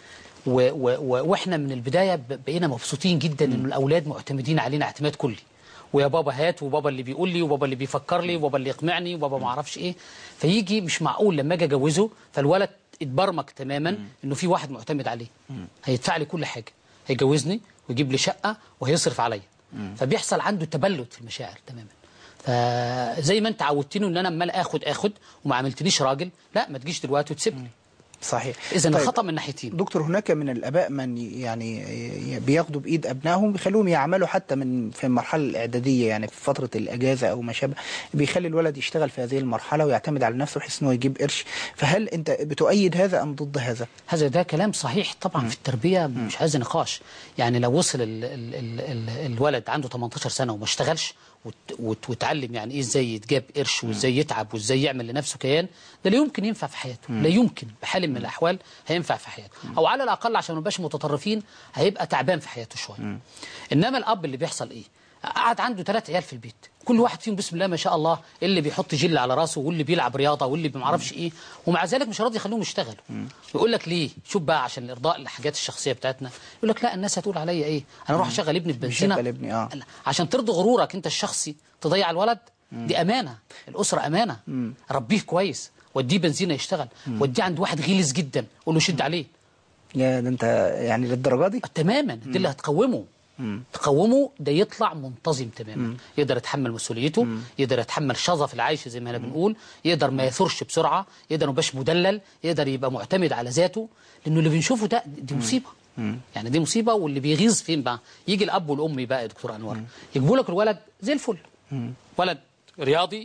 و و و واحنا من البدايه ب- بقينا مبسوطين جدا ان الاولاد معتمدين علينا اعتماد كلي ويا بابا هات وبابا اللي بيقول لي وبابا اللي بيفكر لي وبابا اللي يقنعني وبابا ما اعرفش ايه فيجي مش معقول لما اجي اجوزه فالولد اتبرمج تماما انه في واحد معتمد عليه هيدفع لي كل حاجه هيجوزني ويجيب لي شقه وهيصرف عليا فبيحصل عنده تبلد في المشاعر تماما فزي ما انت عودتني ان انا عمال اخد اخد وما عملتنيش راجل لا ما تجيش دلوقتي وتسيبني صحيح اذا طيب، الخطا من ناحيتين دكتور هناك من الاباء من يعني ي- بياخدوا بايد ابنائهم بيخلوهم يعملوا حتى من في المرحله الاعداديه يعني في فتره الاجازه او ما شابه بيخلي الولد يشتغل في هذه المرحله ويعتمد على نفسه بحيث انه يجيب قرش فهل انت بتؤيد هذا ام ضد هذا؟ هذا ده كلام صحيح طبعا في التربيه مش عايز نقاش يعني لو وصل ال ال ال ال الولد عنده 18 سنه وما اشتغلش وت- وت- وتعلم يعني ايه ازاي يتجاب قرش وازاي يتعب وازاي يعمل لنفسه كيان ده لا يمكن ينفع في حياته لا يمكن بحال من الاحوال هينفع في حياته او على الاقل عشان ما نبقاش متطرفين هيبقى تعبان في حياته شويه انما الاب اللي بيحصل ايه قعد عنده ثلاث عيال في البيت كل واحد فيهم بسم الله ما شاء الله اللي بيحط جل على راسه واللي بيلعب رياضه واللي ما اعرفش ايه ومع ذلك مش راضي يخليهم يشتغلوا يقول لك ليه شوف بقى عشان ارضاء الحاجات الشخصيه بتاعتنا يقول لك لا الناس هتقول عليا ايه انا اروح اشغل ابني في بنزينه بيشغل ابني، آه. لا، عشان ترضي غرورك انت الشخصي تضيع الولد دي امانه الاسره امانه ربيه كويس وديه بنزينه يشتغل وديه عند واحد غلس جدا قول له شد عليه يا ده انت يعني للدرجه دي؟ تماما دي اللي هتقومه تقومه ده يطلع منتظم تماما يقدر يتحمل مسؤوليته يقدر يتحمل شظف العيش زي ما احنا بنقول يقدر ما يثورش بسرعه يقدر ما يبقاش مدلل يقدر يبقى معتمد على ذاته لانه اللي بنشوفه ده دي مصيبه يعني دي مصيبه واللي بيغيظ فين بقى يجي الاب والام بقى يا دكتور انور يجيبوا لك الولد زي الفل ولد رياضي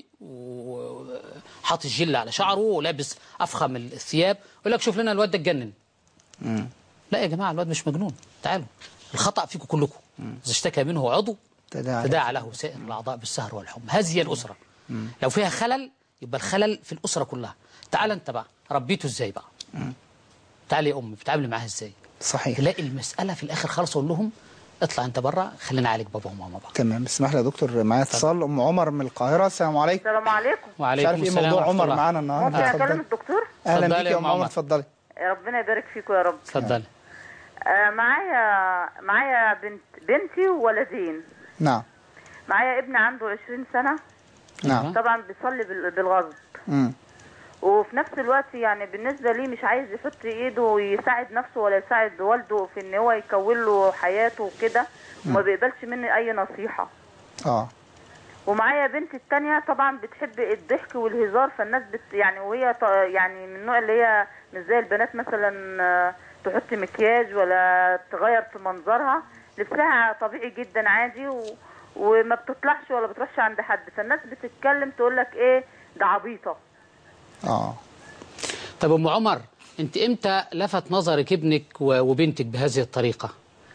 وحاطط الجل على شعره ولابس افخم الثياب يقول لك شوف لنا الواد ده اتجنن لا يا جماعه الواد مش مجنون تعالوا الخطا فيكم كلكم اذا اشتكى منه عضو تداعى تداعى له سائر الاعضاء بالسهر والحمى هذه هي الاسره لو فيها خلل يبقى الخلل في الاسره كلها تعال انت بقى ربيته ازاي بقى تعالي يا امي بتعاملي معاها ازاي صحيح تلاقي المساله في الاخر خالص اقول لهم اطلع انت بره خلينا نعالج بابا وماما بقى تمام اسمح لي يا دكتور معايا اتصال ام عمر من القاهره السلام عليكم السلام عليكم مش عارف ايه موضوع عمر معانا ممكن النهارده اكلم اتفضلي الدكتور اهلا اتفضلي بيك يا يا أم ام عمر عمر. اتفضلي ربنا يبارك فيكم يا رب اتفضلي آه معايا معايا بنت بنتي وولدين نعم معايا ابن عنده 20 سنة نعم طبعا بيصلي بال- بالغصب مم. وفي نفس الوقت يعني بالنسبة لي مش عايز يحط ايده ويساعد نفسه ولا يساعد والده في ان هو يكون له حياته وكده وما بيقبلش مني اي نصيحة اه ومعايا بنت التانية طبعا بتحب الضحك والهزار فالناس بت يعني وهي ط- يعني من النوع اللي هي مش زي البنات مثلا آه، تحط مكياج ولا تغير في منظرها لبسها طبيعي جدا عادي و... وما بتطلعش ولا بتروحش عند حد فالناس بتتكلم تقول لك ايه ده عبيطة اه طب ام عمر انت امتى لفت نظرك ابنك و- وبنتك بهذه الطريقه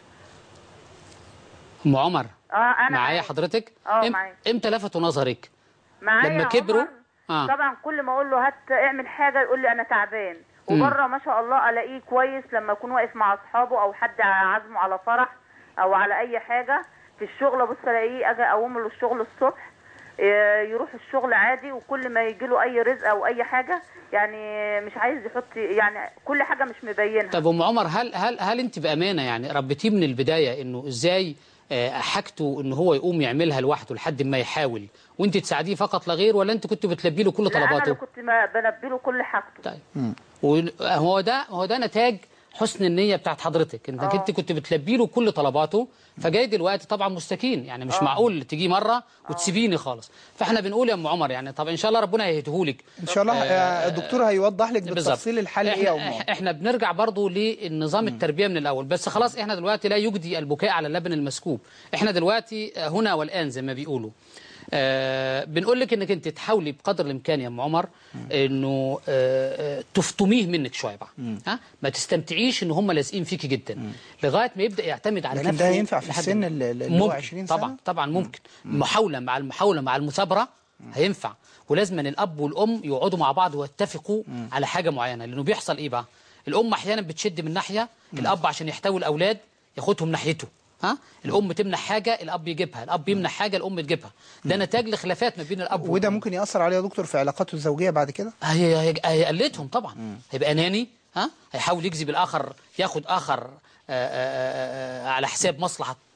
ام عمر اه انا معايا حضرتك اه إم- معايا. امتى لفتوا نظرك معايا لما عمر، كبروا؟ آه. طبعا كل ما اقول له هات اعمل حاجه يقول لي انا تعبان وبره ما شاء الله الاقيه كويس لما يكون واقف مع اصحابه او حد عازمه على فرح او على اي حاجه في الشغل ابص الاقيه اجي اقوم له الشغل الصبح ي- يروح الشغل عادي وكل ما يجي له اي رزق او اي حاجه يعني مش عايز يحط يعني كل حاجه مش مبينها طب ام عمر هل هل هل انت بامانه يعني ربيتيه من البدايه انه ازاي آه، حاجته ان هو يقوم يعملها لوحده لحد ما يحاول وانت تساعديه فقط لا غير ولا انت كنت بتلبي له كل لا انا اللي طلباته كنت ما- بنبي له كل حاجته طيب وهو ده هو ده نتاج حسن النيه بتاعت حضرتك انك آه. انت كنت بتلبي له كل طلباته فجاي دلوقتي طبعا مستكين يعني مش معقول تيجي مره وتسيبيني خالص فاحنا بنقول يا ام عمر يعني طب ان شاء الله ربنا هيهديهولك ان شاء الله آه، الدكتور هيوضح لك بالظبط. بالتفصيل الحل ايه يا ام احنا, عمر احنا بنرجع برضو للنظام التربيه من الاول بس خلاص احنا دلوقتي لا يجدي البكاء على اللبن المسكوب احنا دلوقتي هنا والان زي ما بيقولوا آه بنقول لك انك انت تحاولي بقدر الامكان يا ام عمر انه آه آه، تفطميه منك شويه بقى ها ما تستمتعيش ان هم لازقين فيكي جدا لغايه ما يبدا يعتمد على لكن نفسه ده ينفع في لحد السن ما- اللي- اللي هو ممكن 20 سنة؟ طبعا طبعا ممكن محاوله مع المحاوله مع المثابره هينفع ولازم أن الاب والام يقعدوا مع بعض ويتفقوا على حاجه معينه لانه بيحصل ايه بقى الام احيانا بتشد من ناحيه الاب عشان يحتوي الاولاد ياخدهم ناحيته ها الام تمنع حاجه الاب يجيبها الاب يمنع حاجه الام تجيبها ده نتاج لخلافات ما بين الاب وده والأم. ممكن ياثر عليه يا دكتور في علاقاته الزوجيه بعد كده هي هي- هيقلدهم طبعا هيبقى اناني ها هيحاول يجذب الاخر ياخد اخر آآ آآ آآ على حساب مصلحه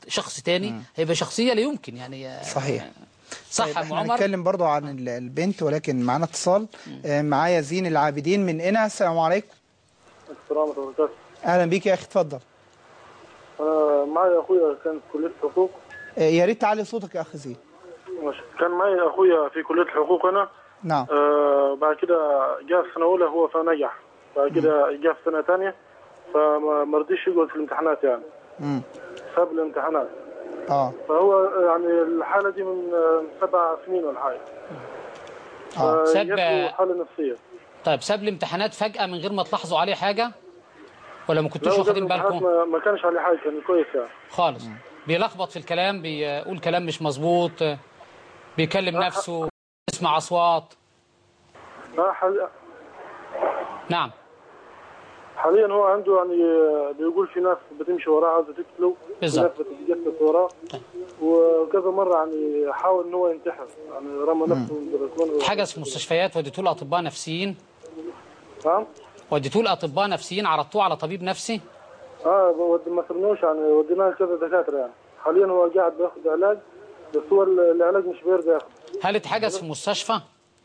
شخص تاني هيبقى شخصيه لا يمكن يعني آه، صحيح صح طيب يا ام احنا عمر هنتكلم برضو عن ال- البنت ولكن معانا اتصال آه، معايا زين العابدين من هنا السلام عليكم السلام عليكم ورحمة الله اهلا بيك يا اخي اتفضل أنا معي أخويا كان في كلية حقوق آه، يا ريت تعلي صوتك يا اخ زين ماشي. كان معي أخويا في كلية الحقوق أنا نعم آه بعد كده جاء في سنة أولى هو فنجح بعد كده جاء في سنة ثانية فما ما رضيش يقعد في الامتحانات يعني امم ساب الامتحانات اه فهو يعني الحالة دي من آه، سبع سنين ولا حاجة اه ساب- فجاته حالة نفسية طيب ساب الامتحانات فجاه من غير ما تلاحظوا عليه حاجه ولا ما كنتوش لو جاب واخدين الامتحانات بالكم ما, ما كانش عليه حاجة كان كويس يعني خالص بيلخبط في الكلام بيقول كلام مش مظبوط بيكلم نفسه يسمع اصوات آه، حال- نعم حاليا هو عنده يعني آه، بيقول في ناس بتمشي وراه عاوزة تقتله في بالظبط. ناس بتتجسس وراه وكذا مرة يعني حاول ان هو ينتحر يعني رمى نفسه من البلكونة حجز في مستشفيات وديتوه لاطباء نفسيين نعم وديتوه لاطباء نفسيين عرضتوه على طبيب نفسي اه ود- ما سبناش يعني وديناه لكذا دكاترة يعني حاليا هو قاعد بياخد علاج بس هو ال- العلاج مش بيرضى ياخد هل اتحجز في مستشفى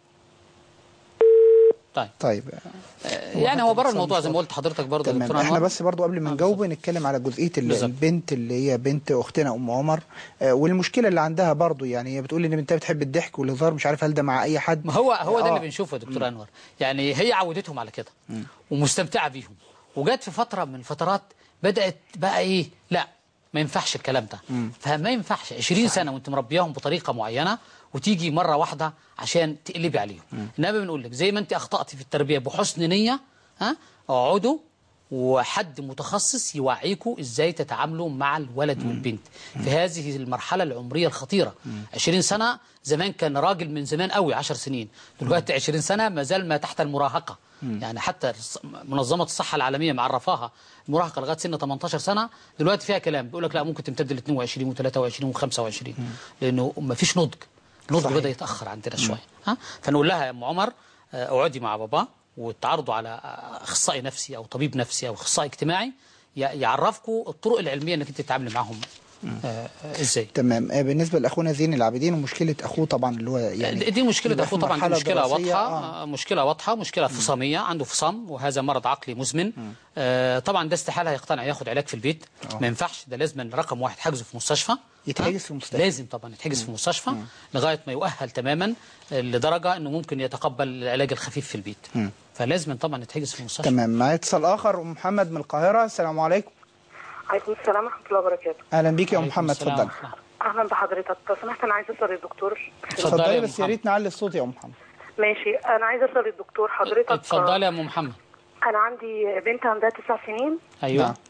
طيب طيب يعني هو بره الموضوع زي ما قلت حضرتك برضه يا تمام دكتور احنا انور بس برضو قبل ما نجاوب نتكلم على جزئيه ال- بالظبط. البنت اللي هي بنت اختنا ام عمر آه، والمشكله اللي عندها برضو يعني هي بتقول ان بنتها بتحب الضحك والهزار مش عارف هل ده مع اي حد ما هو هو ده آه. اللي بنشوفه يا دكتور انور يعني هي عودتهم على كده ومستمتعه بيهم وجت في فتره من الفترات بدات بقى ايه لا ما ينفعش الكلام ده فما ينفعش 20 سنه وانت مربياهم بطريقه معينه وتيجي مره واحده عشان تقلبي عليهم انما بنقول لك زي ما انت اخطاتي في التربيه بحسن نيه ها اقعدوا وحد متخصص يوعيكم ازاي تتعاملوا مع الولد والبنت في هذه المرحله العمريه الخطيره 20 سنه زمان كان راجل من زمان قوي 10 سنين دلوقتي 20 سنه ما زال ما تحت المراهقه يعني حتى الص- منظمه الصحه العالميه معرفاها المراهقه لغايه سن 18 سنه دلوقتي فيها كلام بيقول لك لا ممكن تمتد ل 22 و23 و25 لانه ما فيش نضج النضج صحيح. بدا يتاخر عندنا شويه ها فنقول لها يا ام عمر آه، اقعدي مع بابا وتعرضوا على آه، اخصائي نفسي او طبيب نفسي او اخصائي اجتماعي ي- يعرفكم الطرق العلميه انك انت تتعاملي معاهم آه، آه، ازاي تمام آه، بالنسبه لاخونا زين العابدين ومشكله اخوه طبعا اللي هو يعني دي مشكلة بيبقى أخوه في طبعا دي مرحلة مشكلة دراسية، واضحة آه. آه. مشكلة واضحة مشكلة فصامية عنده فصام وهذا مرض عقلي مزمن آه طبعا ده استحالة هيقتنع ياخد علاج في البيت ما ينفعش ده لازم رقم واحد حجزه في مستشفى يتحجز ها؟ في مستشفى. لازم طبعا يتحجز في مستشفى لغاية ما يؤهل تماما آه، لدرجة انه ممكن يتقبل العلاج الخفيف في البيت فلازم طبعا يتحجز في مستشفى تمام معايا اتصال اخر ام محمد من القاهره السلام عليكم عليكم السلام ورحمة الله وبركاته اهلا بيك يا ام عليكم محمد السلام اتفضلي ورحمة الله. أهلا بحضرتك لو سمحت أنا عايزة أسأل الدكتور اتفضلي يا اتفضلي أم بس يا محمد. ريت نعلي الصوت يا ام محمد ماشي أنا عايزة أسأل الدكتور حضرتك اتفضلي يا ام محمد أنا عندي بنت عندها تسع سنين ايوه نعم.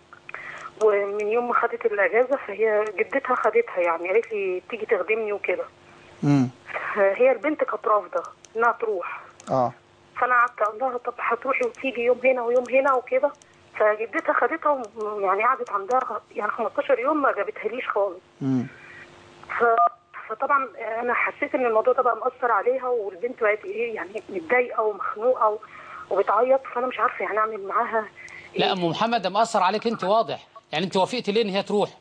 ومن يوم ما خدت الأجازة فهي جدتها خدتها يعني قالت لي تيجي تخدمني وكده امم هي البنت كانت رافضة إنها تروح اه فأنا قعدت أقول لها طب هتروحي وتيجي يوم هنا ويوم هنا وكده فجدتها خدتها و- يعني قعدت عندها يعني 15 يوم ما جابتهاليش خالص امم ف... فطبعا انا حسيت ان الموضوع ده بقى مأثر عليها والبنت بقت ايه يعني متضايقه ومخنوقه و... وبتعيط فانا مش عارفه يعني اعمل معاها لا ام محمد ده مأثر عليك انت واضح يعني انت وافقتي ليه ان هي تروح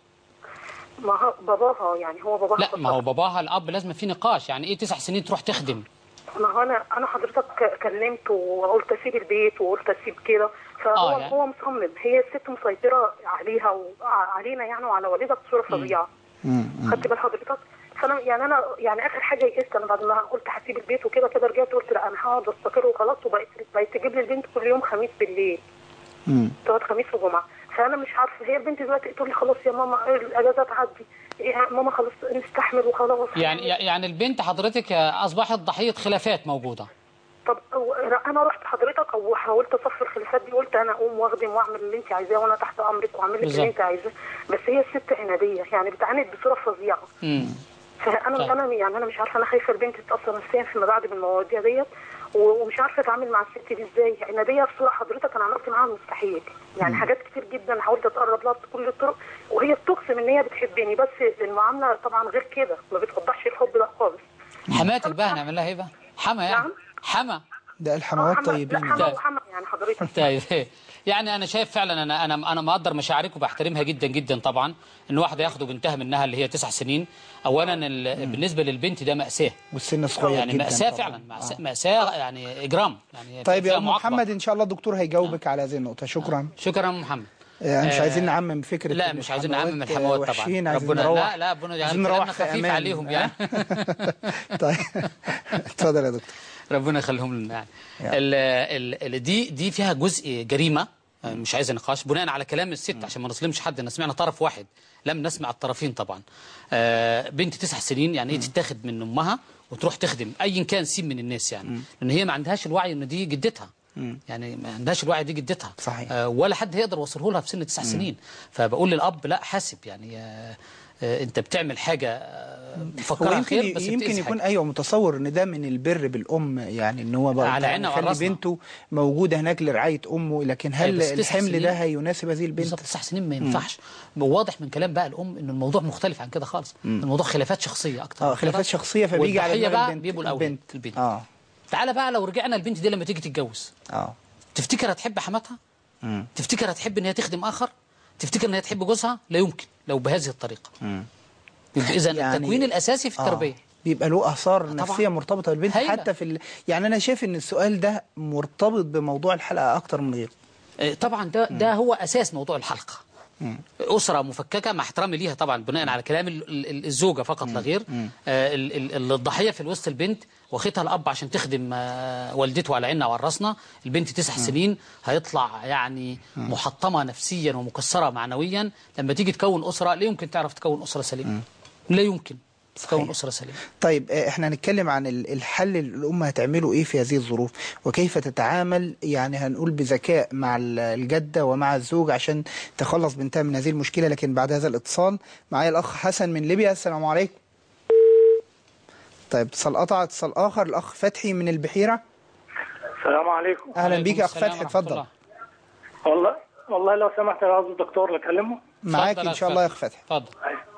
ما هو باباها يعني هو باباها لا ما هو باباها الاب لازم في نقاش يعني ايه تسع سنين تروح تخدم ما هو انا انا حضرتك ك- كلمت وقلت اسيب البيت وقلت اسيب كده فهو آه، آه يعني. هو مصمم هي الست مسيطره عليها وعلينا يعني وعلى والدها بصوره فظيعه خدت بال حضرتك فانا يعني انا يعني اخر حاجه يئست انا بعد ما قلت هسيب البيت وكده كده رجعت قلت لا انا هقعد استقر وخلاص وبقيت بقيت تجيب لي البنت كل يوم خميس بالليل امم تقعد خميس وجمعه فانا مش عارفه هي البنت دلوقتي تقول لي خلاص يا ماما الاجازه تعدي يا ماما خلاص نستحمل وخلاص يعني يعني البنت حضرتك اصبحت ضحيه خلافات موجوده طب أو- انا رحت حضرتك او حاولت اصفي الخلافات دي قلت انا اقوم واخدم واعمل اللي انت عايزاه وانا تحت امرك واعمل لك بالظبط. اللي انت عايزاه بس هي الست عناديه يعني بتعاند بصوره فظيعه امم فانا طيب. انا يعني انا مش عارفه انا خايفه البنت تتاثر نفسيا فيما بعد بالمواضيع ديت و- ومش عارفه اتعامل مع الست دي ازاي عناديه بصوره حضرتك انا عملت معاها المستحيل يعني حاجات كتير جدا حاولت اتقرب لها بكل الطرق وهي بتقسم ان هي بتحبني بس المعامله طبعا غير كده ما بتوضحش الحب ده خالص حماتك بقى هنعمل لها ايه بقى حما يعني نعم. حما ده الحموات حما- لا طيبين حما طيب. وحما يعني حضرتك طيب يعني انا شايف فعلا انا انا انا مقدر مشاعرك وبحترمها جدا جدا طبعا ان واحده ياخدوا بنتها منها اللي هي تسع سنين اولا ال- بالنسبه للبنت ده ماساه والسن صغير يعني جدا ماساه طبعاً. فعلا مأساة, مأساة يعني اجرام يعني طيب يا فيها ام معاقبة. محمد ان شاء الله الدكتور هيجاوبك على هذه النقطه شكرا شكرا يا محمد آه، مش آه، عايزين نعمم فكره لا إن مش عايزين الحموات، نعمم آه، الحموات طبعا وحشين عايزين ربنا نروح لا لا ربنا يعني عايزين كلامنا نروح في خفيف أمان. عليهم يعني طيب اتفضل يا دكتور ربنا يخليهم لنا يعني يعني. ال ال ال دي دي فيها جزء جريمه آه، مش عايز نقاش بناء على كلام الست عشان ما نظلمش حد انا سمعنا طرف واحد لم نسمع الطرفين طبعا آه، بنت تسع سنين يعني ايه تتاخد من امها وتروح تخدم ايا كان سين من الناس يعني لان هي ما عندهاش الوعي ان دي جدتها يعني ما عندهاش الوعي دي جدتها صحيح. آه، ولا حد هيقدر يوصله لها في سن تسع سنين فبقول للاب لا حاسب يعني آه، آه، انت بتعمل حاجه آه، هو مفكرها يمكن خير بس يمكن بتأذي يكون حاجة. ايوه متصور ان ده من البر بالام يعني ان هو بقى على عيننا وعلى يخلي راسنا. بنته موجوده هناك لرعايه امه لكن أيوة، هل بس تسع الحمل سنين ده هيناسب هذه البنت بالظبط تسع سنين ما ينفعش واضح من كلام بقى الام ان الموضوع مختلف عن كده خالص الموضوع خلافات شخصيه اكتر اه من كده. خلافات شخصيه فبيجي على والضحية دماغ بقى البنت بيبقوا الاولاد البنت البنت اه تعالى بقى لو رجعنا البنت دي لما تيجي تتجوز اه تفتكر هتحب حماتها مم. تفتكر هتحب ان هي تخدم اخر تفتكر ان هي تحب جوزها لا يمكن لو بهذه الطريقه مم. يبقى اذا يعني- التكوين الاساسي في آه. التربيه بيبقى له اثار طبعاً. نفسيه مرتبطه بالبنت هايلة. حتى في ال... يعني انا شايف ان السؤال ده مرتبط بموضوع الحلقه اكتر من غيره آه، طبعا ده ده هو اساس موضوع الحلقه اسره مفككه مع احترامي ليها طبعا بناء على كلام ال- ال- الزوجه فقط لا غير آه، ال- ال- الضحيه في الوسط البنت واخدها الاب عشان تخدم آه، والدته على عيننا وعلى راسنا البنت تسع سنين هيطلع يعني محطمه نفسيا ومكسره معنويا لما تيجي تكون اسره لا يمكن تعرف تكون اسره سليمه لا يمكن تكون اسره سليمه طيب آه، احنا هنتكلم عن ال- الحل اللي الام هتعمله ايه في هذه الظروف وكيف تتعامل يعني هنقول بذكاء مع ال- الجده ومع الزوج عشان تخلص بنتها من هذه المشكله لكن بعد هذا الاتصال معايا الاخ حسن من ليبيا السلام عليكم طيب اتصال قطع اتصال اخر الاخ فتحي من البحيره السلام عليكم اهلا عليكم بيك يا اخ السلام فتحي ورحمة اتفضل الله. والله والله لو سمحت يا عاوز الدكتور اللي اكلمه معاك اتفضل ان يا شاء الله يا أخ اخ فتحي اتفضل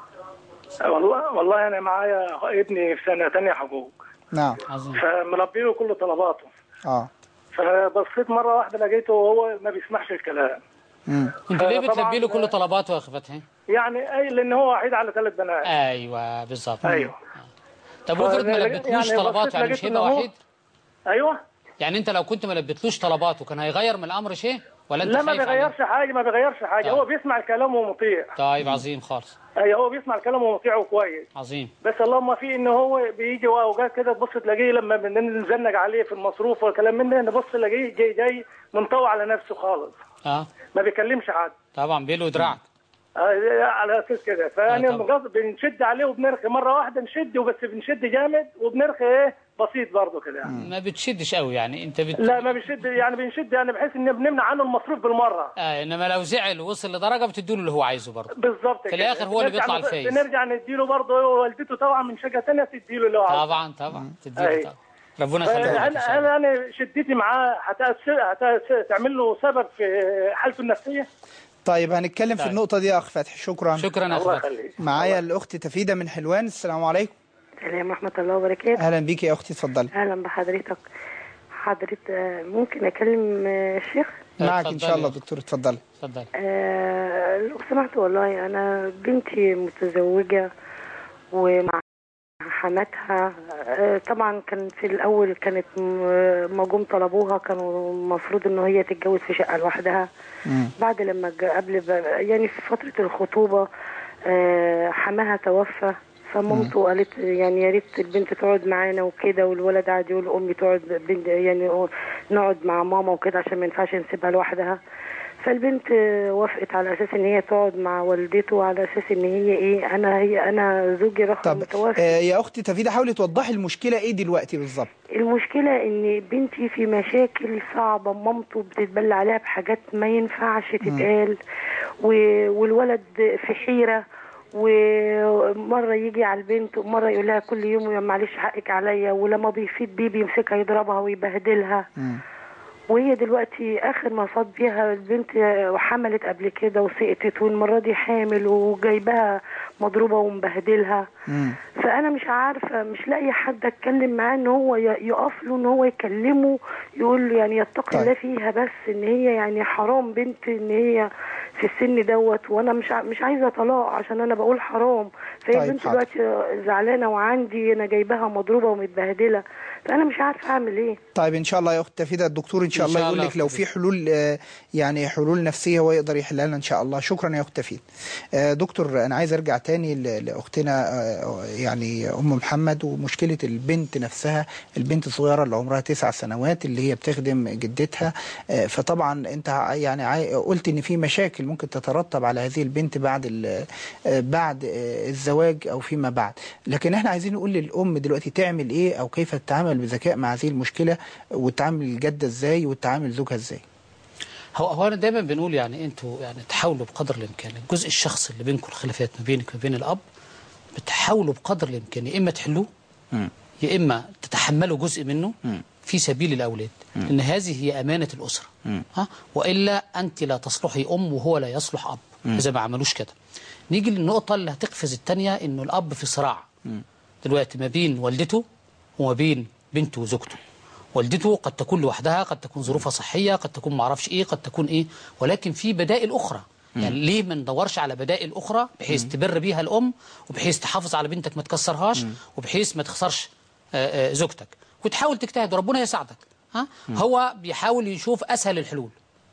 والله والله انا معايا ابني في سنه تانية حقوق نعم عظيم فملبي له كل طلباته اه فبصيت مره واحده لقيته وهو ما بيسمعش الكلام مم. انت ليه طبعاً- بتلبي له كل طلباته يا اخي فتحي يعني اي لان هو وحيد على ثلاث بنات ايوه بالظبط ايوه طب وافرض ما فأنا- لبيتلوش يعني طلباته بصيت يعني مش لقيت هيبقى إن هو- وحيد ايوه يعني انت لو كنت ما لبيتلوش طلباته كان هيغير من الامر شيء ولا انت لا ما خايف عليه؟ بيغيرش حاجه ما بيغيرش حاجه طيب. هو بيسمع الكلام ومطيع طيب عظيم خالص ايوه هو بيسمع الكلام ومطيع وكويس عظيم بس اللهم في ان هو بيجي اوقات كده تبص تلاقيه لما بنزنق عليه في المصروف والكلام من ده نبص تلاقيه جاي جاي منطوي على نفسه خالص اه ما بيكلمش حد طبعا بيلو دراعك آه، على اساس كده آه، فانا طبعا. بغض- بنشد عليه وبنرخي مره واحده نشد وبس بنشد جامد وبنرخي ايه بسيط برضه كده يعني ما بتشدش قوي يعني انت بت... لا ما بنشد يعني بنشد يعني بحيث ان بنمنع عنه المصروف بالمره آه انما لو زعل ووصل لدرجه بتديله اللي هو عايزه برضه بالظبط في كده. الآخر هو اللي بنرجع بيطلع نض- الفايز. بنرجع نديله برضه هو والدته طبعا من شقه ثانيه تديله اللي هو عايزه طبعا طبعا تديله أي. طبعا ربنا يخليه لك ان شاء انا الله انا انا شدتي معاه هتأثر هتأثر تعمل له سبب في حالته النفسيه طيب هنتكلم في طيب. النقطه دي يا اخ فتحي شكرا شكرا يا الله اخوات يخليك معايا الاخت تفيده من حلوان السلام عليكم السلام ورحمة الله وبركاته اهلا بيكي يا اختي اتفضلي أهلا بحضرتك حضرتك آه، ممكن أكلم آه، الشيخ معك ان اتفضلي شاء الله يا أخت. دكتور اتفضلي اتفضل آه، لو سمحت والله أنا بنتي متزوجة ومع حماتها آه، طبعا كان في الأول كانت م- ما جم طلبوها كانوا المفروض إن هي تتجوز في شقة لوحدها مم. بعد لما جا- قبل ب- يعني في فترة الخطوبة آه، حماها توفى فمامته قالت يعني يا ريت البنت تقعد معانا وكده والولد قاعد يقول امي تقعد بنت يعني نقعد مع ماما وكده عشان ما ينفعش نسيبها لوحدها فالبنت آه، وافقت على اساس ان هي تقعد مع والدته على اساس ان هي ايه انا هي انا زوجي رقم طب متوفي آه يا اختي تفيده حاولي توضحي المشكله ايه دلوقتي بالظبط المشكلة ان بنتي في مشاكل صعبة مامته بتتبلى عليها بحاجات ما ينفعش تتقال و- والولد في حيرة ومرة يجي على البنت ومرة يقول لها كل يوم يا معلش حقك عليا ولما بيفيد بيه بيمسكها يضربها ويبهدلها مم. وهي دلوقتي اخر ما فاض بيها البنت وحملت قبل كده وسقطت والمره دي حامل وجايباها مضروبه ومبهدلها فانا مش عارفه مش لاقيه حد اتكلم معاه ان هو ي- يقف له ان هو يكلمه يقول له يعني يتقي الله فيها بس ان هي يعني حرام بنت ان هي في السن دوت وانا مش ع- مش عايزه طلاق عشان انا بقول حرام فهي طيب، البنت حاضر. دلوقتي زعلانه وعندي انا جايباها مضروبه ومتبهدله فانا مش عارفه اعمل ايه طيب ان شاء الله يا اخت تفيدة الدكتور ان شاء إن الله شاء يقول الله لك لو في حلول آه، يعني حلول نفسيه هو يقدر يحلها لنا ان شاء الله شكرا يا اخت تفيد آه، دكتور انا عايز ارجع تاني ل- لاختنا آه، يعني ام محمد ومشكله البنت نفسها البنت الصغيره اللي عمرها تسع سنوات اللي هي بتخدم جدتها آه، فطبعا انت ع- يعني عاي- قلت ان في مشاكل ممكن تترتب على هذه البنت بعد ال- آه، بعد آه، الزواج او فيما بعد لكن احنا عايزين نقول للام دلوقتي تعمل ايه او كيف تتعامل بذكاء مع هذه المشكله وتعامل الجده ازاي وتعامل زوجها ازاي هو هو انا دايما بنقول يعني انتوا يعني تحاولوا بقدر الامكان الجزء الشخصي اللي بينكم الخلافات ما بينك وما بين الاب بتحاولوا بقدر الامكان يا اما تحلوه يا اما تتحملوا جزء منه في سبيل الاولاد ان هذه هي امانه الاسره ها والا انت لا تصلحي ام وهو لا يصلح اب مم. اذا ما عملوش كده نيجي للنقطه اللي هتقفز الثانيه انه الاب في صراع دلوقتي ما بين والدته وما بين بنته وزوجته والدته قد تكون لوحدها قد تكون ظروفها صحية قد تكون معرفش ايه قد تكون ايه ولكن في بدائل اخرى يعني ليه ما ندورش على بدائل اخرى بحيث تبر بيها الام وبحيث تحافظ على بنتك ما تكسرهاش وبحيث ما تخسرش آه، آه، زوجتك وتحاول تجتهد وربنا يساعدك ها هو بيحاول يشوف اسهل الحلول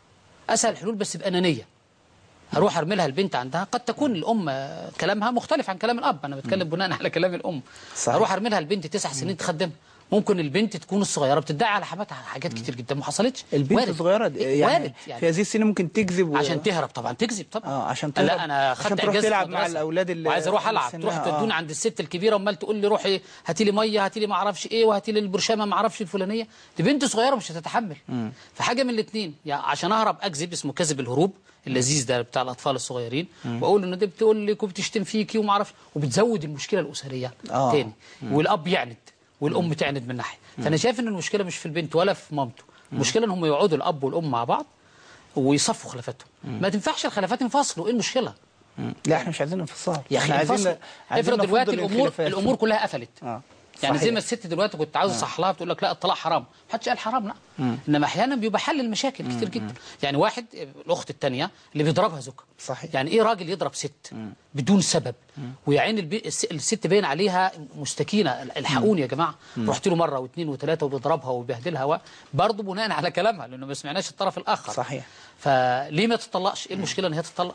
اسهل الحلول بس بانانيه هروح ارمي لها البنت عندها قد تكون الام آه، كلامها مختلف عن كلام الاب انا بتكلم بناء على كلام الام صحيح. اروح ارمي لها البنت تسع سنين تخدمها ممكن البنت تكون الصغيره بتدعي على حماتها حاجات كتير جدا ما حصلتش البنت وارد. الصغيره دي إيه، يعني, وارد في هذه السن ممكن تكذب و... عشان تهرب طبعا تكذب طبعا اه عشان تهرب لا انا عشان خدت تروح اجازه تلعب مع مدرسة الاولاد اللي وعايز اروح العب سنها- تروح آه. تودوني عند الست الكبيره امال تقول لي روحي هاتي لي ميه هاتي لي ما اعرفش ايه وهاتي لي البرشامه ما اعرفش الفلانيه دي بنت صغيره مش هتتحمل مم. فحاجه من الاثنين يعني عشان اهرب اكذب اسمه كذب الهروب اللذيذ ده بتاع الاطفال الصغيرين مم. واقول ان دي بتقول لك وبتشتم فيكي وما اعرفش وبتزود المشكله الاسريه آه. تاني مم. والاب يعند والام تعند من ناحيه فانا شايف ان المشكله مش في البنت ولا في مامته المشكله ان هم يقعدوا الاب والام مع بعض ويصفوا خلافاتهم ما تنفعش الخلافات ينفصلوا ايه المشكله مم. لا احنا مش عايزين انفصال يا احنا اخي عايزين انفصل عايزين افرض دلوقتي نفضل الامور الخلافات. الامور كلها قفلت اه يعني زي صحيح. ما الست دلوقتي كنت عاوز اصح لها بتقول لك لا الطلاق حرام ما حدش قال حرام لا مم. انما احيانا بيبقى حل المشاكل كتير جدا يعني واحد الاخت الثانيه اللي بيضربها زوجها صحيح يعني ايه راجل يضرب ست بدون سبب ويا عين البي... الس- الست باين عليها مستكينه الحقوني يا جماعه مم. رحت له مره واثنين وثلاثه وبيضربها وبيبهدلها و... برضه بناء على كلامها لانه ما سمعناش الطرف الاخر صحيح فليه ما تطلقش ايه المشكله ان هي تطلق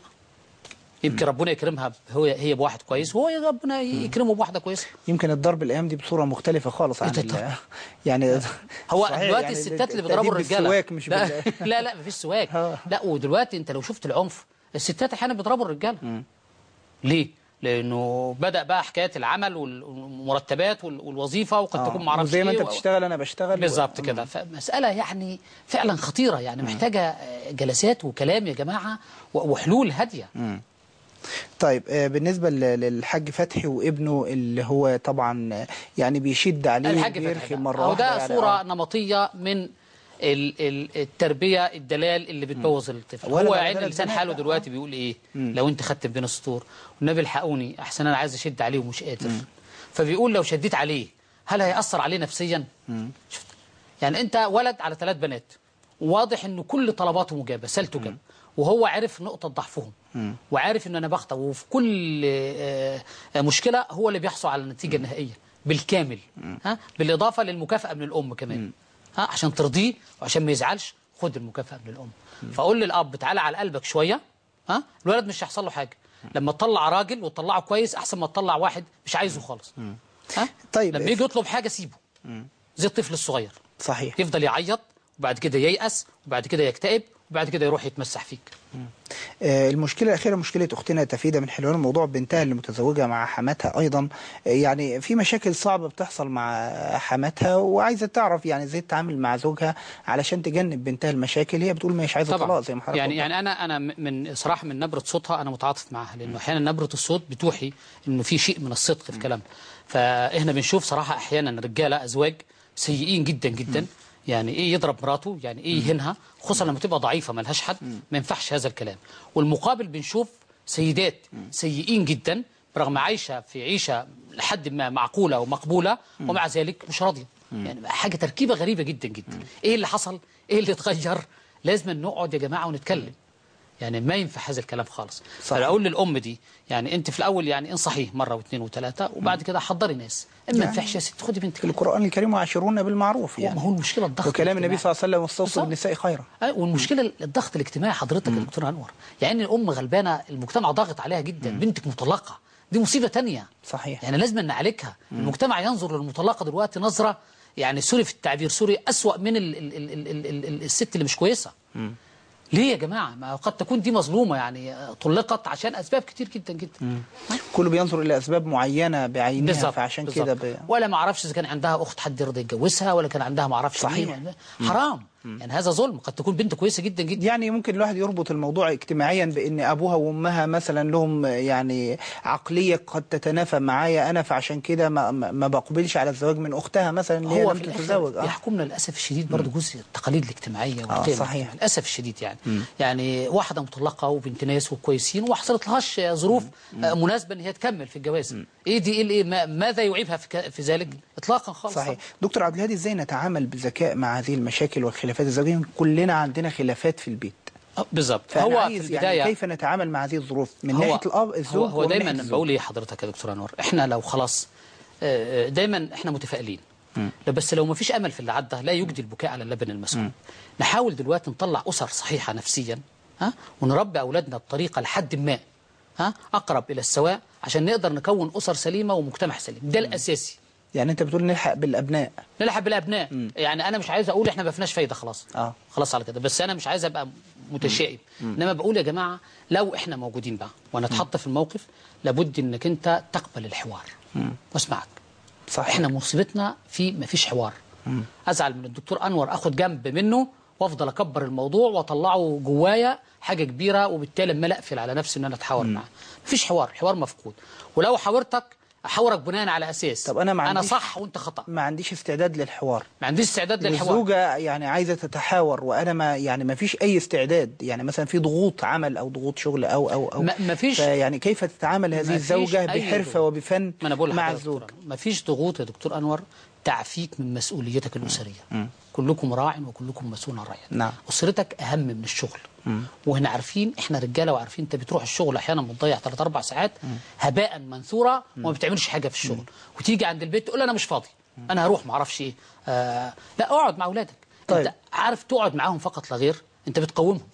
يمكن ربنا يكرمها هو هي بواحد كويس وهو ربنا يكرمه بواحده كويسه يمكن الضرب الايام دي بصوره مختلفه خالص عن ال... يعني هو صحيح، دلوقتي يعني الستات اللي التأديب بيضربوا الرجاله بالسواك مش لا بال... لا لا مفيش سواك لا ودلوقتي انت لو شفت العنف الستات احيانا بيضربوا الرجاله ليه؟ لانه بدا بقى حكايه العمل والمرتبات وال- والوظيفه وقد آه، تكون معرفش وزي ما إيه انت و- بتشتغل انا بشتغل بالظبط كده فمساله يعني فعلا خطيره يعني محتاجه جلسات وكلام يا جماعه و- وحلول هاديه مم. طيب آه، بالنسبة ل- للحاج فتحي وابنه اللي هو طبعا آه، يعني بيشد عليه الحاج بيرخي فتحي مرة أو واحدة ده يعني صورة آه. نمطية من ال- ال- التربية الدلال اللي بتبوظ الطفل ولا هو بعد عين ذلك لسان بنات حاله بقى. دلوقتي بيقول ايه لو انت خدت بين السطور والنبي الحقوني احسن انا عايز اشد عليه ومش قادر فبيقول لو شديت عليه هل هيأثر عليه نفسيا شفت يعني انت ولد على ثلاث بنات واضح انه كل طلباته مجابه سالته جاب وهو عرف نقطه ضعفهم وعارف ان انا بخطأ وفي كل آه، آه، مشكله هو اللي بيحصل على النتيجه النهائيه بالكامل ها بالاضافه للمكافاه من الام كمان ها عشان ترضيه وعشان ما يزعلش خد المكافاه من الام فاقول للاب تعالى على قلبك شويه ها الولد مش هيحصل له حاجه لما تطلع راجل وتطلعه كويس احسن ما تطلع واحد مش عايزه خالص ها طيب لما يجي يطلب حاجه سيبه زي الطفل الصغير صحيح يفضل يعيط وبعد كده ييأس وبعد كده يكتئب وبعد كده يروح يتمسح فيك آه، المشكلة الأخيرة مشكلة أختنا تفيدة من حلوان الموضوع بنتها اللي متزوجة مع حماتها أيضا آه، يعني في مشاكل صعبة بتحصل مع حماتها وعايزة تعرف يعني ازاي تتعامل مع زوجها علشان تجنب بنتها المشاكل هي بتقول مش عايزة طلاق زي ما حضرتك يعني قلت. يعني انا انا من صراحه من نبره صوتها انا متعاطف معاها لانه احيانا نبره الصوت بتوحي انه في شيء من الصدق في كلامها فاحنا بنشوف صراحه احيانا رجاله ازواج سيئين جدا جدا يعني ايه يضرب مراته يعني ايه يهينها خصوصا لما تبقى ضعيفه ملهاش حد ما ينفعش هذا الكلام والمقابل بنشوف سيدات سيئين جدا برغم عايشه في عيشه لحد ما معقوله ومقبوله ومع ذلك مش راضيه يعني حاجه تركيبه غريبه جدا جدا ايه اللي حصل ايه اللي اتغير لازم نقعد يا جماعه ونتكلم يعني ما ينفع هذا الكلام خالص فانا اقول للام دي يعني انت في الاول يعني انصحيه مره واثنين وثلاثه وبعد كده حضري ناس اما ما يعني ينفعش يا ست خدي بنتك القرآن الكريم وعاشرونا بالمعروف يعني ما هو المشكله الضغط وكلام النبي صلى الله عليه وسلم واستوصوا بالظبط. بالنساء خيرا آه، والمشكله الضغط الاجتماعي حضرتك يا دكتور انور يعني الام غلبانه المجتمع ضاغط عليها جدا بنتك مطلقه دي مصيبه تانية صحيح يعني لازم نعالجها المجتمع ينظر للمطلقه دلوقتي نظره يعني سوري في التعبير سوري اسوا من ال ال ال ال ال ال ال الست اللي مش كويسه ليه يا جماعه ما قد تكون دي مظلومه يعني آه، طلقت عشان اسباب كتير جدا جدا كله بينظر إلى أسباب معينة بعينها بالظبط فعشان بالظبط. كده ب... ولا ما اعرفش اذا كان عندها اخت حد يرضى يتجوزها ولا كان عندها ما اعرفش صحيح. مين ولا- حرام يعني هذا ظلم قد تكون بنت كويسه جدا جدا يعني ممكن الواحد يربط الموضوع اجتماعيا بان ابوها وامها مثلا لهم يعني عقليه قد تتنافى معايا انا فعشان كده ما, ما ما بقبلش على الزواج من اختها مثلا اللي هي هو لم في الآخر تتزوج اه بيحكمنا للاسف الشديد برضه جزء التقاليد الاجتماعيه والقيم صحيح. للاسف الشديد يعني يعني واحده مطلقه وبنت ناس وكويسين وما حصلت لهاش ظروف آه، مناسبه ان هي تكمل في الجواز ايه دي ايه اللي- ما- ماذا يعيبها في, ك- في ذلك اطلاقا خالص صحيح دكتور عبد الهادي ازاي نتعامل بذكاء مع هذه المشاكل والخلافات الزوجيه كلنا عندنا خلافات في البيت آه، بالظبط فأنا هو عايز في البدايه يعني كيف نتعامل مع هذه الظروف من هو- ناحيه الاب الزوج هو, هو ومن دايما ناحية الزوج. بقول ايه حضرتك يا دكتور انور احنا لو خلاص آه، آه، دايما احنا متفائلين لا بس لو ما فيش امل في اللي عدى لا يجدي البكاء على اللبن المسكوب نحاول دلوقتي نطلع اسر صحيحه نفسيا ها ونربي اولادنا بطريقه لحد ما ها اقرب الى السواء عشان نقدر نكون اسر سليمه ومجتمع سليم ده الاساسي يعني انت بتقول نلحق بالابناء نلعب بالابناء يعني انا مش عايز اقول احنا ما فيناش فايده خلاص اه خلاص على كده بس انا مش عايز ابقى متشائم انما بقول يا جماعه لو احنا موجودين بقى ونتحط في الموقف لابد انك انت تقبل الحوار واسمعك صحيح احنا مصيبتنا في ما فيش حوار ازعل من الدكتور انور اخد جنب منه وافضل اكبر الموضوع واطلعه جوايا حاجه كبيره وبالتالي اما اقفل على نفسي ان انا اتحاور معاه مفيش حوار حوار مفقود ولو حاورتك احاورك بناء على اساس طب انا ما انا عنديش صح وانت خطا ما عنديش استعداد للحوار ما عنديش استعداد للحوار والزوجة يعني عايزة تتحاور وأنا ما يعني ما فيش أي استعداد يعني مثلا في ضغوط عمل أو ضغوط شغل أو أو أو ما- ما فيش- يعني كيف تتعامل هذه ما فيش الزوجة أي بحرفة ضغوط. وبفن ما انا بقول مع لحضرتك الزوج دكتور، ما فيش ضغوط يا دكتور انور تعفيك من مسؤوليتك الاسريه كلكم راع وكلكم مسؤول عن رعيته نعم اسرتك اهم من الشغل وهنا عارفين احنا رجاله وعارفين انت بتروح الشغل احيانا بتضيع 3 4 ساعات هباء منثورا وما بتعملش حاجه في الشغل وتيجي عند البيت تقول انا مش فاضي انا هروح ما اعرفش ايه آه لا اقعد مع اولادك طيب. انت عارف تقعد معاهم فقط لا غير انت بتقومهم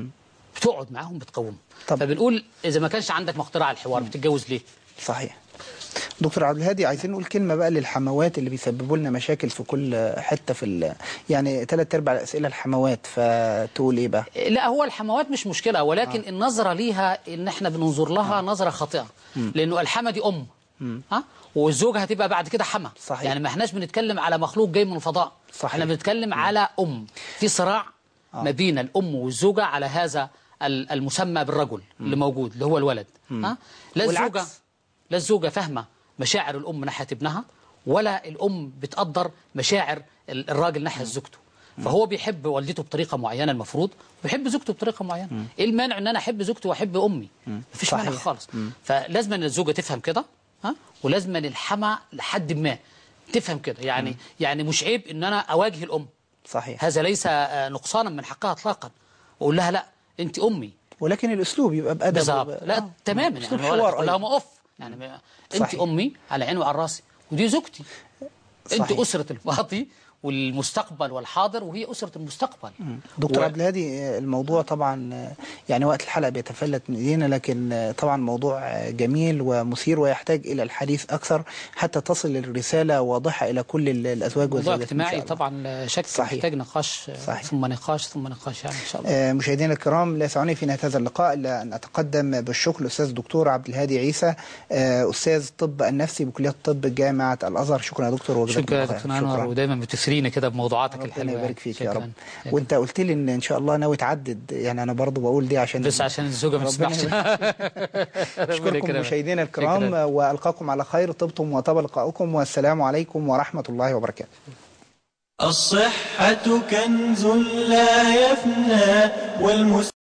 بتقعد معاهم بتقومهم طب. فبنقول اذا ما كانش عندك مقدره على الحوار بتتجوز ليه صحيح دكتور عبد الهادي عايزين نقول كلمة بقى للحموات اللي بيسببوا لنا مشاكل في كل حتة في ال- يعني ثلاث أرباع الأسئلة الحموات فتقول إيه بقى؟ لا هو الحموات مش مشكلة ولكن آه. النظرة ليها ان احنا بننظر لها آه. نظرة خاطئة لانه الحما دي ام ها والزوجة هتبقى بعد كده حما صحيح. يعني ما احناش بنتكلم على مخلوق جاي من الفضاء صحيح. احنا بنتكلم على ام في صراع آه. ما بين الام والزوجة على هذا ال- المسمى بالرجل اللي موجود اللي هو الولد ها لا الزوجة والعكس. لا الزوجة فاهمة مشاعر الأم ناحية ابنها ولا الأم بتقدر مشاعر ال- الراجل ناحية زوجته فهو بيحب والدته بطريقة معينة المفروض ويحب زوجته بطريقة معينة ايه المانع ان انا احب زوجتي واحب امي مفيش مانع صحيح. خالص فلازم ان الزوجة تفهم كده ها ولازم ان الحما لحد ما تفهم كده يعني يعني مش عيب ان انا اواجه الام صحيح هذا ليس آه، نقصانا من حقها اطلاقا واقول لها لا انت امي ولكن الأسلوب يبقى بأدب بالظبط وب- لا آه. تماما أسلوب يعني ولا حوار تقول لها أيضا. ما اوف يعني ما- انت صحيح. امي على عيني وعلى راسي ودي زوجتي انت صحيح. اسره الماضي والمستقبل والحاضر وهي اسره المستقبل دكتور و- عبد الهادي آه، الموضوع طبعا آه، يعني وقت الحلقة بيتفلت من ايدينا لكن آه، طبعا موضوع آه، جميل ومثير ويحتاج إلى الحديث أكثر حتى تصل الرسالة واضحة إلى كل ال- الأزواج موضوع والزوجات إن شاء اجتماعي الله. طبعا لا شك صحيح. محتاج نقاش صحيح. ثم نقاش ثم نقاش يعني ان شاء الله آه، مشاهدينا الكرام لا يسعني في نهاية هذا اللقاء إلا أن أتقدم بالشكر للأستاذ الدكتور عبد الهادي عيسى آه، أستاذ الطب النفسي بكلية الطب جامعة الأزهر شكرا يا دكتور وجزاك شكرا يا الله دكتور خير. انور شكرا ودايما بتثرينا كده بموضوعاتك ربنا الحلوه يبارك فيك يا شكراً. رب شكراً. وانت قلت لي ان ان شاء الله ناوي تعدد يعني انا برضو بقول دي عشان بس عشان الزوجه ما ربنا تسمعش يبارك ربنا اشكركم يكرمك. مشاهدينا الكرام شكراً. والقاكم على خير طبتم وطاب لقاؤكم والسلام عليكم ورحمه الله وبركاته الصحة كنز لا يفنى والمس